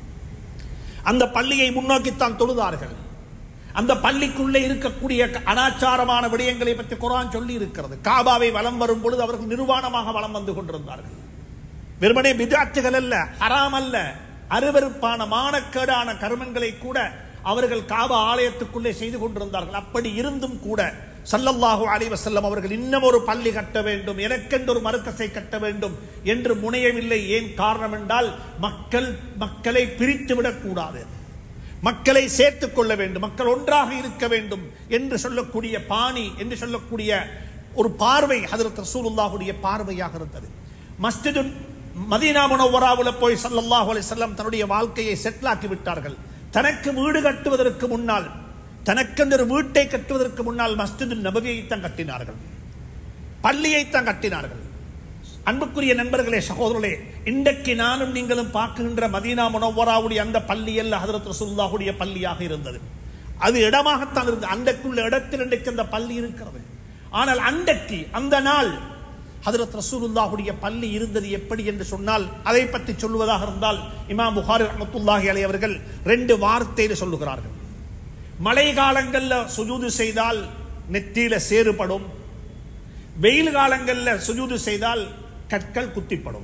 அந்த பள்ளியை முன்னோக்கித்தான் தொழுதார்கள் அந்த பள்ளிக்குள்ளே இருக்கக்கூடிய அனாச்சாரமான விடயங்களை பற்றி குரான் சொல்லி இருக்கிறது காபாவை வலம் வரும் பொழுது அவர்கள் நிர்வாணமாக வலம் வந்து கொண்டிருந்தார்கள் வெறுமனே பிதாத்துகள் அல்ல ஹராம் அல்ல அருவருப்பான மானக்கேடான கர்மங்களை கூட அவர்கள் காபா ஆலயத்துக்குள்ளே செய்து கொண்டிருந்தார்கள் அப்படி இருந்தும் கூட சல்லல்லாஹு அலைஹி வஸல்லம் அவர்கள் இன்னும் ஒரு பள்ளி கட்ட வேண்டும் எனக்கென்று ஒரு மருக்கசை கட்ட வேண்டும் என்று முனையவில்லை ஏன் காரணம் என்றால் மக்கள் மக்களை பிரித்து விடக்கூடாது மக்களை சேர்த்துக் கொள்ள வேண்டும் மக்கள் ஒன்றாக இருக்க வேண்டும் என்று சொல்லக்கூடிய பாணி என்று சொல்லக்கூடிய ஒரு பார்வை ஹதரத் ரசூலுல்லாஹுடைய பார்வையாக இருந்தது மஸ்ஜிது மதீனா முனவராவுல போய் சல்லல்லாஹு அலைஹி வஸல்லம் தன்னுடைய வாழ்க்கையை செட்டில் ஆக்கி விட்டார்கள் தனக்கு வீடு கட்டுவதற்கு முன்னால் தனக்கென்று ஒரு வீட்டை கட்டுவதற்கு முன்னால் மஸ்ஜிது நபவியைத்தான் கட்டினார்கள் பள்ளியைத்தான் கட்டினார்கள் அன்புக்குரிய நண்பர்களே சகோதரர்களே இன்றைக்கு நானும் நீங்களும் பார்க்கின்ற மதீனா முனவராவுடைய அந்த பள்ளி அல்ல ஹதரத் ரசூலுல்லாஹுடைய பள்ளியாக இருந்தது அது இடமாகத்தான் இருந்தது அன்றைக்குள்ள இடத்தில் இன்றைக்கு அந்த பள்ளி இருக்கிறது ஆனால் அன்றைக்கு அந்த நாள் ஹதரத் ரசூலுல்லாஹுடைய பள்ளி இருந்தது எப்படி என்று சொன்னால் அதை பற்றி சொல்லுவதாக இருந்தால் இமாம் புகாரி ரஹமத்துல்லாஹி அலை அவர்கள் ரெண்டு வார்த்தையில் சொல்லுகிறார்கள் மழை காலங்கள்ல சுஜூது செய்தால் நெத்தியில சேறுபடும் வெயில் காலங்கள்ல சுஜூது செய்தால் கற்கள் குத்திப்படும்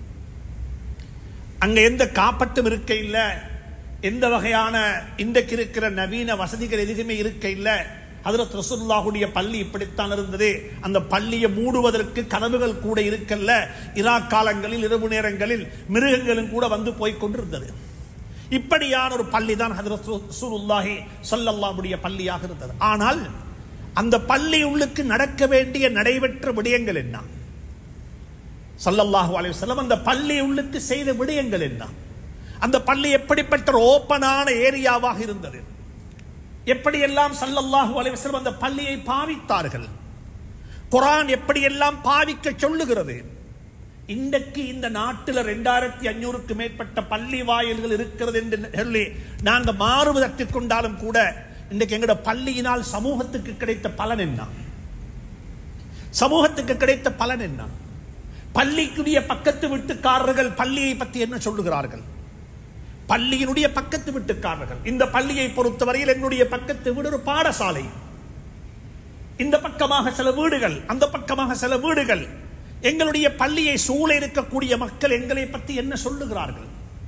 அங்க எந்த காப்பட்டும் இருக்க இல்ல எந்த வகையான இன்றைக்கு இருக்கிற நவீன வசதிகள் எதுவுமே இருக்க இல்ல ஹதரத் ரசூலுல்லாஹுடைய பள்ளி இப்படித்தான் இருந்தது அந்த பள்ளியை மூடுவதற்கு கனவுகள் கூட இருக்கல்ல இரா காலங்களில் இரவு நேரங்களில் மிருகங்களும் கூட வந்து போய் கொண்டிருந்தது இப்படியான ஒரு பள்ளி தான் ஹதரத் ரசூலுல்லாஹி ஸல்லல்லாஹுடைய பள்ளியாக இருந்தது ஆனால் அந்த பள்ளி உள்ளுக்கு நடக்க வேண்டிய நடைபெற்ற விடயங்கள் என்ன சல்லல்லாஹு அலைஹி வஸல்லம் அந்த பள்ளி உள்ளுக்கு செய்த விடயங்கள் என்ன அந்த பள்ளி எப்படிப்பட்ட ஒரு ஓப்பனான ஏரியாவாக இருந்தது எப்படியெல்லாம் சல்லல்லாஹு அலைஹி வஸல்லம் அந்த பள்ளியை பாவித்தார்கள் குரான் எப்படியெல்லாம் பாவிக்க சொல்லுகிறது இன்றைக்கு இந்த நாட்டில் ரெண்டாயிரத்தி அஞ்சூறுக்கு மேற்பட்ட பள்ளி வாயில்கள் இருக்கிறது என்று சொல்லி நாங்க மாறுவதற்கு கொண்டாலும் கூட இன்றைக்கு எங்களோட பள்ளியினால் சமூகத்துக்கு கிடைத்த பலன் என்ன சமூகத்துக்கு கிடைத்த பலன் என்ன பள்ளிக்குரிய பக்கத்து வீட்டுக்காரர்கள் பள்ளியை பற்றி என்ன சொல்லுகிறார்கள் பள்ளியினுடைய பக்கத்து வீட்டுக்காரர்கள் இந்த பள்ளியை பொறுத்தவரையில் என்னுடைய பக்கத்து வீடு ஒரு பாடசாலை இந்த பக்கமாக சில வீடுகள் அந்த பக்கமாக சில வீடுகள் எங்களுடைய பள்ளியை சூழ இருக்கக்கூடிய மக்கள் எங்களை பற்றி என்ன சொல்லுகிறார்கள்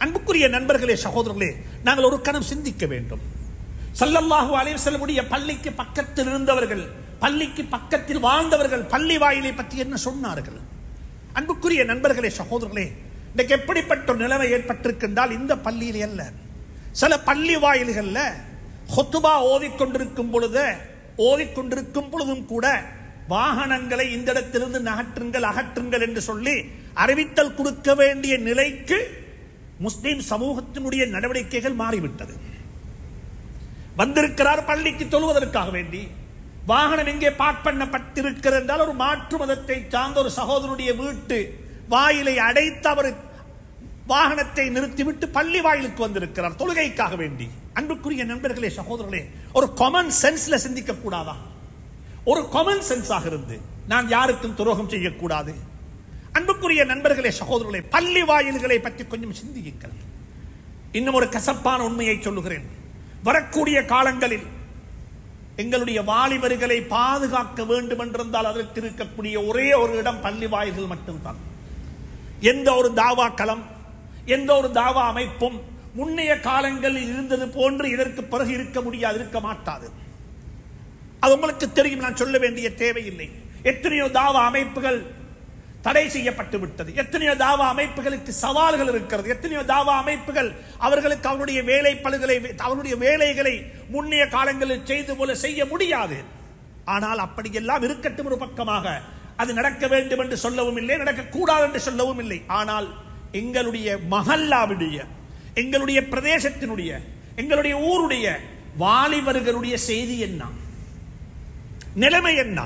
அன்புக்குரிய நண்பர்களே சகோதரர்களே நாங்கள் ஒரு கணம் சிந்திக்க வேண்டும் சல்லல்லாஹு அலைஹி வஸல்லமுடைய பள்ளிக்கு பக்கத்தில் இருந்தவர்கள் பள்ளிக்கு பக்கத்தில் வாழ்ந்தவர்கள் பள்ளி வாயிலை பற்றி என்ன சொன்னார்கள் அன்புக்குரிய நண்பர்களே சகோதரர்களே இன்றைக்கு எப்படிப்பட்ட ஒரு நிலைமை ஏற்பட்டிருக்கின்றால் இந்த பள்ளியில் அல்ல சில பள்ளி வாயில்கள்ல ஹொத்துபா ஓதிக்கொண்டிருக்கும் பொழுது ஓதிக்கொண்டிருக்கும் பொழுதும் கூட வாகனங்களை இந்த இடத்திலிருந்து நகற்றுங்கள் அகற்றுங்கள் என்று சொல்லி அறிவித்தல் கொடுக்க வேண்டிய நிலைக்கு முஸ்லிம் சமூகத்தினுடைய நடவடிக்கைகள் மாறிவிட்டது வந்திருக்கிறார் பள்ளிக்கு தொழுவதற்காக வேண்டி வாகனம் எங்கே பார்க் பண்ணப்பட்டிருக்கிறது என்றால் ஒரு மாற்று மதத்தை சார்ந்த ஒரு சகோதரனுடைய வீட்டு வாயிலை அடைத்து அவர் வாகனத்தை நிறுத்திவிட்டு பள்ளி வாயிலுக்கு வந்திருக்கிறார் தொழுகைக்காக வேண்டி அன்புக்குரிய நண்பர்களே சகோதரர்களே ஒரு காமன் சென்ஸ்ல சிந்திக்க கூடாதா ஒரு காமன் சென்ஸாக இருந்து நான் யாருக்கும் துரோகம் செய்யக்கூடாது அன்புக்குரிய நண்பர்களே சகோதரர்களே பள்ளி வாயில்களை பற்றி கொஞ்சம் சிந்தியுங்கள் இன்னும் ஒரு கசப்பான உண்மையை சொல்லுகிறேன் வரக்கூடிய காலங்களில் எங்களுடைய வாலிபர்களை பாதுகாக்க வேண்டும் என்றிருந்தால் அதற்கு இருக்கக்கூடிய ஒரே ஒரு இடம் பள்ளி வாயில்கள் மட்டும்தான் எந்த ஒரு தாவா களம் எந்த ஒரு தாவா அமைப்பும் முன்னைய காலங்களில் இருந்தது போன்று இதற்கு பிறகு இருக்க முடியாது இருக்க மாட்டாது அது உங்களுக்கு தெரியும் நான் சொல்ல வேண்டிய தேவையில்லை எத்தனையோ தாவா அமைப்புகள் தடை செய்யப்பட்டு விட்டது எத்தனையோ தாவா அமைப்புகளுக்கு சவால்கள் இருக்கிறது எத்தனையோ தாவா அமைப்புகள் அவர்களுக்கு அவருடைய வேலை பழுகளை அவருடைய வேலைகளை முன்னைய காலங்களில் செய்து போல செய்ய முடியாது ஆனால் அப்படியெல்லாம் இருக்கட்டும் ஒரு பக்கமாக அது நடக்க வேண்டும் என்று சொல்லவும் இல்லை நடக்கக்கூடாது என்று சொல்லவும் இல்லை ஆனால் எங்களுடைய மஹல்லாவுடைய எங்களுடைய பிரதேசத்தினுடைய எங்களுடைய ஊருடைய வாலிபர்களுடைய செய்தி என்ன நிலைமை என்ன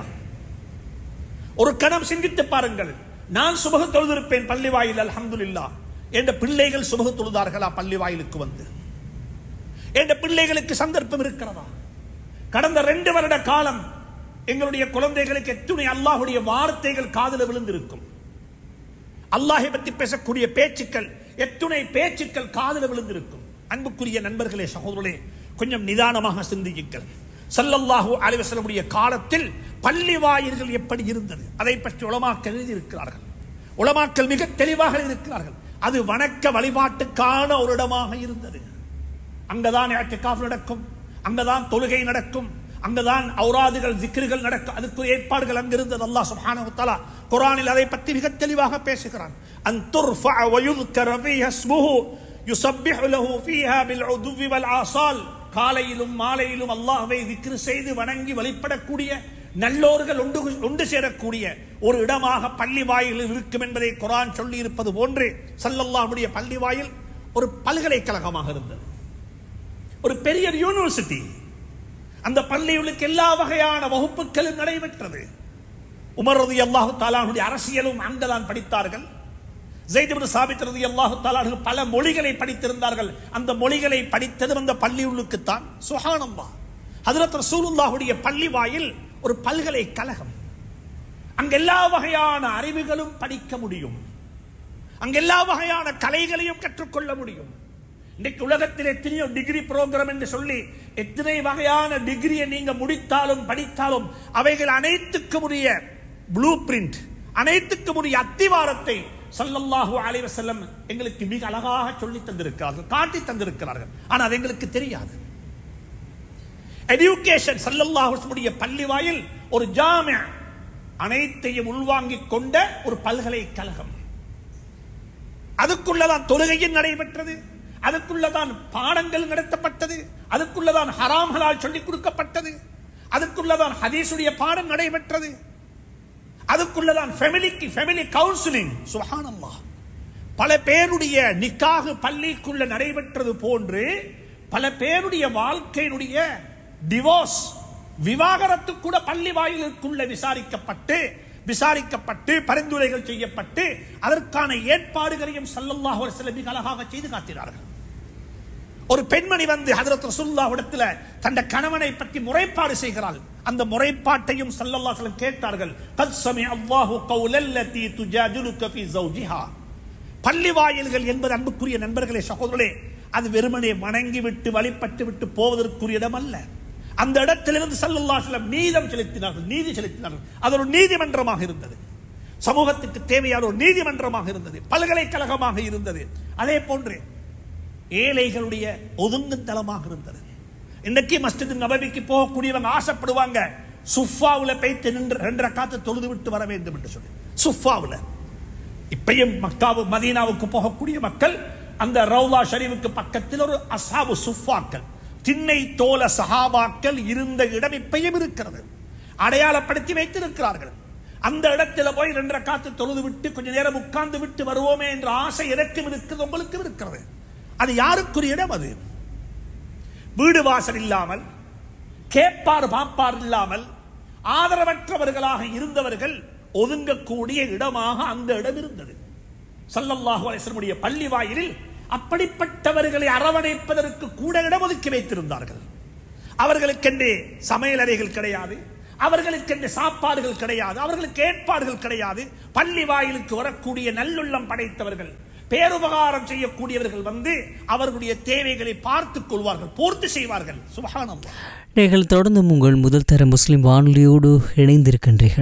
ஒரு கணம் சிந்தித்து பாருங்கள் நான் சுபக தொழுதிருப்பேன் பள்ளி வாயில் அல்ஹம்துலில்லா என்ற பிள்ளைகள் சுபக தொழுதார்களா பள்ளி வாயிலுக்கு வந்து என்ற பிள்ளைகளுக்கு சந்தர்ப்பம் இருக்கிறதா கடந்த ரெண்டு வருட காலம் எங்களுடைய குழந்தைகளுக்கு எத்துணை அல்லாஹுடைய வார்த்தைகள் காதில் விழுந்திருக்கும் அல்லாஹை பற்றி பேசக்கூடிய பேச்சுக்கள் எத்துணை பேச்சுக்கள் காதில் விழுந்திருக்கும் அன்புக்குரிய நண்பர்களே சகோதரர்களே கொஞ்சம் நிதானமாக சிந்தியுங்கள் சல்லல்லாஹு அலைஹி வஸல்லமுடைய காலத்தில் பள்ளி வாயில்கள் எப்படி இருந்தது அதை பற்றி உலமாக்கள் எழுதியிருக்கிறார்கள் உலமாக்கள் மிக தெளிவாக இருக்கிறார்கள் அது வணக்க வழிபாட்டுக்கான ஒரு இடமாக இருந்தது அங்கதான் இஅ்திகாஃப் நடக்கும் அங்கதான் தொழுகை நடக்கும் அங்கதான் ஔராதுகள் ஜிக்ருகள் நடக்கும் அதுக்கு ஏற்பாடுகள் அங்கிருந்தது அல்லாஹ் சுப்ஹானஹு வ தஆலா குர்ஆனில் அதை பற்றி மிக தெளிவாக பேசுகிறான் அன் துர்ஃபஅ வ யுذ்கர ஃபீஹா இஸ்முஹு யுஸப்பிஹு லஹு ஃபீஹா பில் உதுவி வல் ஆசால் காலையிலும் மாலையிலும் அல்லாஹ்வை திக்ரு செய்து வணங்கி வழிபடக்கூடிய நல்லோர்கள் ஒன்று ஒன்று சேரக்கூடிய ஒரு இடமாக பள்ளி வாயிலில் இருக்கும் என்பதை குரான் சொல்லி இருப்பது போன்று சல்லல்லாஹுடைய பள்ளி வாயில் ஒரு பல்கலைக்கழகமாக இருந்தது ஒரு பெரிய யூனிவர்சிட்டி அந்த பள்ளிகளுக்கு எல்லா வகையான வகுப்புகளும் நடைபெற்றது உமர் ரதி அல்லாஹு தாலானுடைய அரசியலும் அங்கதான் படித்தார்கள் ஜெய்திபின் சாபித் ரதி அல்லாஹு தாலானு பல மொழிகளை படித்திருந்தார்கள் அந்த மொழிகளை படித்தது அந்த பள்ளியுள்ளுக்குத்தான் சுஹானம்மா ஹதரத் ரசூலுல்லாஹுடைய பள்ளி வாயில் ஒரு பல்கலைக்கழகம் அங்க எல்லா வகையான அறிவுகளும் படிக்க முடியும் அங்க எல்லா வகையான கலைகளையும் கற்றுக்கொள்ள முடியும் இன்னைக்கு உலகத்தில் எத்தனையோ டிகிரி ப்ரோக்ராம் என்று சொல்லி எத்தனை வகையான டிகிரியை நீங்க முடித்தாலும் படித்தாலும் அவைகள் அனைத்துக்கும் உரிய ப்ளூ பிரிண்ட் அனைத்துக்கும் உரிய அத்திவாரத்தை சல்லல்லாஹு அலைஹி வஸல்லம் எங்களுக்கு மிக அழகாக சொல்லி தந்திருக்கிறார்கள் காட்டி தந்திருக்கிறார்கள் ஆனால் அது எங்களுக்கு தெரியாது எஜுகேஷன் சல்லல்லாஹு அலைஹி வஸல்லம் பள்ளி வாயில் ஒரு ஜாமியா அனைத்தையும் உள்வாங்கிக் கொண்ட ஒரு பல்கலைக்கழகம் அதுக்குள்ளதான் தொழுகையும் நடைபெற்றது அதுக்குள்ளதான் பாடங்கள் நடத்தப்பட்டது அதுக்குள்ளதான் ஹராம்களால் சொல்லிக் கொடுக்கப்பட்டது அதுக்குள்ளதான் ஹதீஸுடைய பாடம் நடைபெற்றது அதுக்குள்ளதான் ஃபேமிலிக்கு ஃபேமிலி கவுன்சிலிங் சுஹானல்லாஹ் பல பேருடைய நிக்காக பள்ளிக்குள்ள நடைபெற்றது போன்று பல பேருடைய வாழ்க்கையினுடைய டிவோர்ஸ் விவாகரத்து கூட பள்ளி வாயிலுக்குள்ள விசாரிக்கப்பட்டு விசாரிக்கப்பட்டு பரிந்துரைகள் செய்யப்பட்டு அதற்கான ஏற்பாடுகளையும் சல்லல்லாஹு அலைஹி வஸல்லம் மிக அழகாக செய்து காட்டினார்கள் ஒரு பெண்மணி வந்து ஹதரத் ரசூலுல்லாஹ் இடத்துல தந்த கணவனை பற்றி முறைப்பாடு செய்கிறாள் அந்த முறைப்பாட்டையும் ஸல்லல்லாஹு அலைஹி வஸல்லம் கேட்டார்கள் கத் சமி அல்லாஹு கௌலல்லதி துஜாதிலுக ஃபீ ஜௌஜிஹா பள்ளி வாயில்கள் என்பது அன்புக்குரிய நண்பர்களே சகோதரர்களே அது வெறுமனே வணங்கி விட்டு வழிபட்டு விட்டு போவதற்குரிய இடம் அல்ல அந்த இடத்திலிருந்து ஸல்லல்லாஹு அலைஹி வஸல்லம் நீதம் செலுத்தினார்கள் நீதி செலுத்தினார்கள் அது ஒரு நீதிமன்றமாக இருந்தது சமூகத்துக்கு தேவையான ஒரு நீதிமன்றமாக இருந்தது பல்கலைக்கழகமாக இருந்தது அதே போன்று ஏழைகளுடைய ஒதுங்கும் தலமாக இருந்தது இன்னைக்கு மஸ்ஜித் நபவிக்கு போகக்கூடியவங்க ஆசைப்படுவாங்க சுஃபாவில் போய்த்து நின்று ரெண்டரை காத்து தொழுது விட்டு வர வேண்டும் என்று சொல்லி சுஃபாவில் இப்பயும் மக்காவு மதீனாவுக்கு போகக்கூடிய மக்கள் அந்த ரவுலா ஷரீஃபுக்கு பக்கத்தில் ஒரு அசாபு சுஃபாக்கள் திண்ணை தோல சஹாபாக்கள் இருந்த இடம் இப்பயும் இருக்கிறது அடையாளப்படுத்தி வைத்திருக்கிறார்கள் அந்த இடத்துல போய் ரெண்டரை காத்து தொழுது விட்டு கொஞ்ச நேரம் உட்கார்ந்து விட்டு வருவோமே என்ற ஆசை எனக்கும் இருக்கிறது உங்களுக்கும் இருக்கிறது அது யாருக்குரிய இடம் அது வீடு வாசல் இல்லாமல் கேட்பார் பாப்பார் இல்லாமல் ஆதரவற்றவர்களாக இருந்தவர்கள் ஒதுங்கக்கூடிய இடமாக அந்த இடம் இருந்தது சல்லல்லாஹு அலைஹிஸ்ஸலமுடைய பள்ளி வாயிலில் அப்படிப்பட்டவர்களை அரவணைப்பதற்கு கூட இடம் ஒதுக்கி வைத்திருந்தார்கள் அவர்களுக்கென்றே சமையல் அறைகள் கிடையாது அவர்களுக்கென்று சாப்பாடுகள் கிடையாது அவர்களுக்கு ஏற்பாடுகள் கிடையாது பள்ளி வாயிலுக்கு வரக்கூடிய நல்லுள்ளம் படைத்தவர்கள் பேருபகாரம் செய்யக்கூடியவர்கள் வந்து அவர்களுடைய தேவைகளை பார்த்துக் கொள்வார்கள் பூர்த்தி செய்வார்கள் சுபஹானல்லாஹ் நீங்கள் தொடர்ந்தும் உங்கள் முதல் தர முஸ்லிம் வானொலியோடு இணைந்திருக்கின்றீர்கள்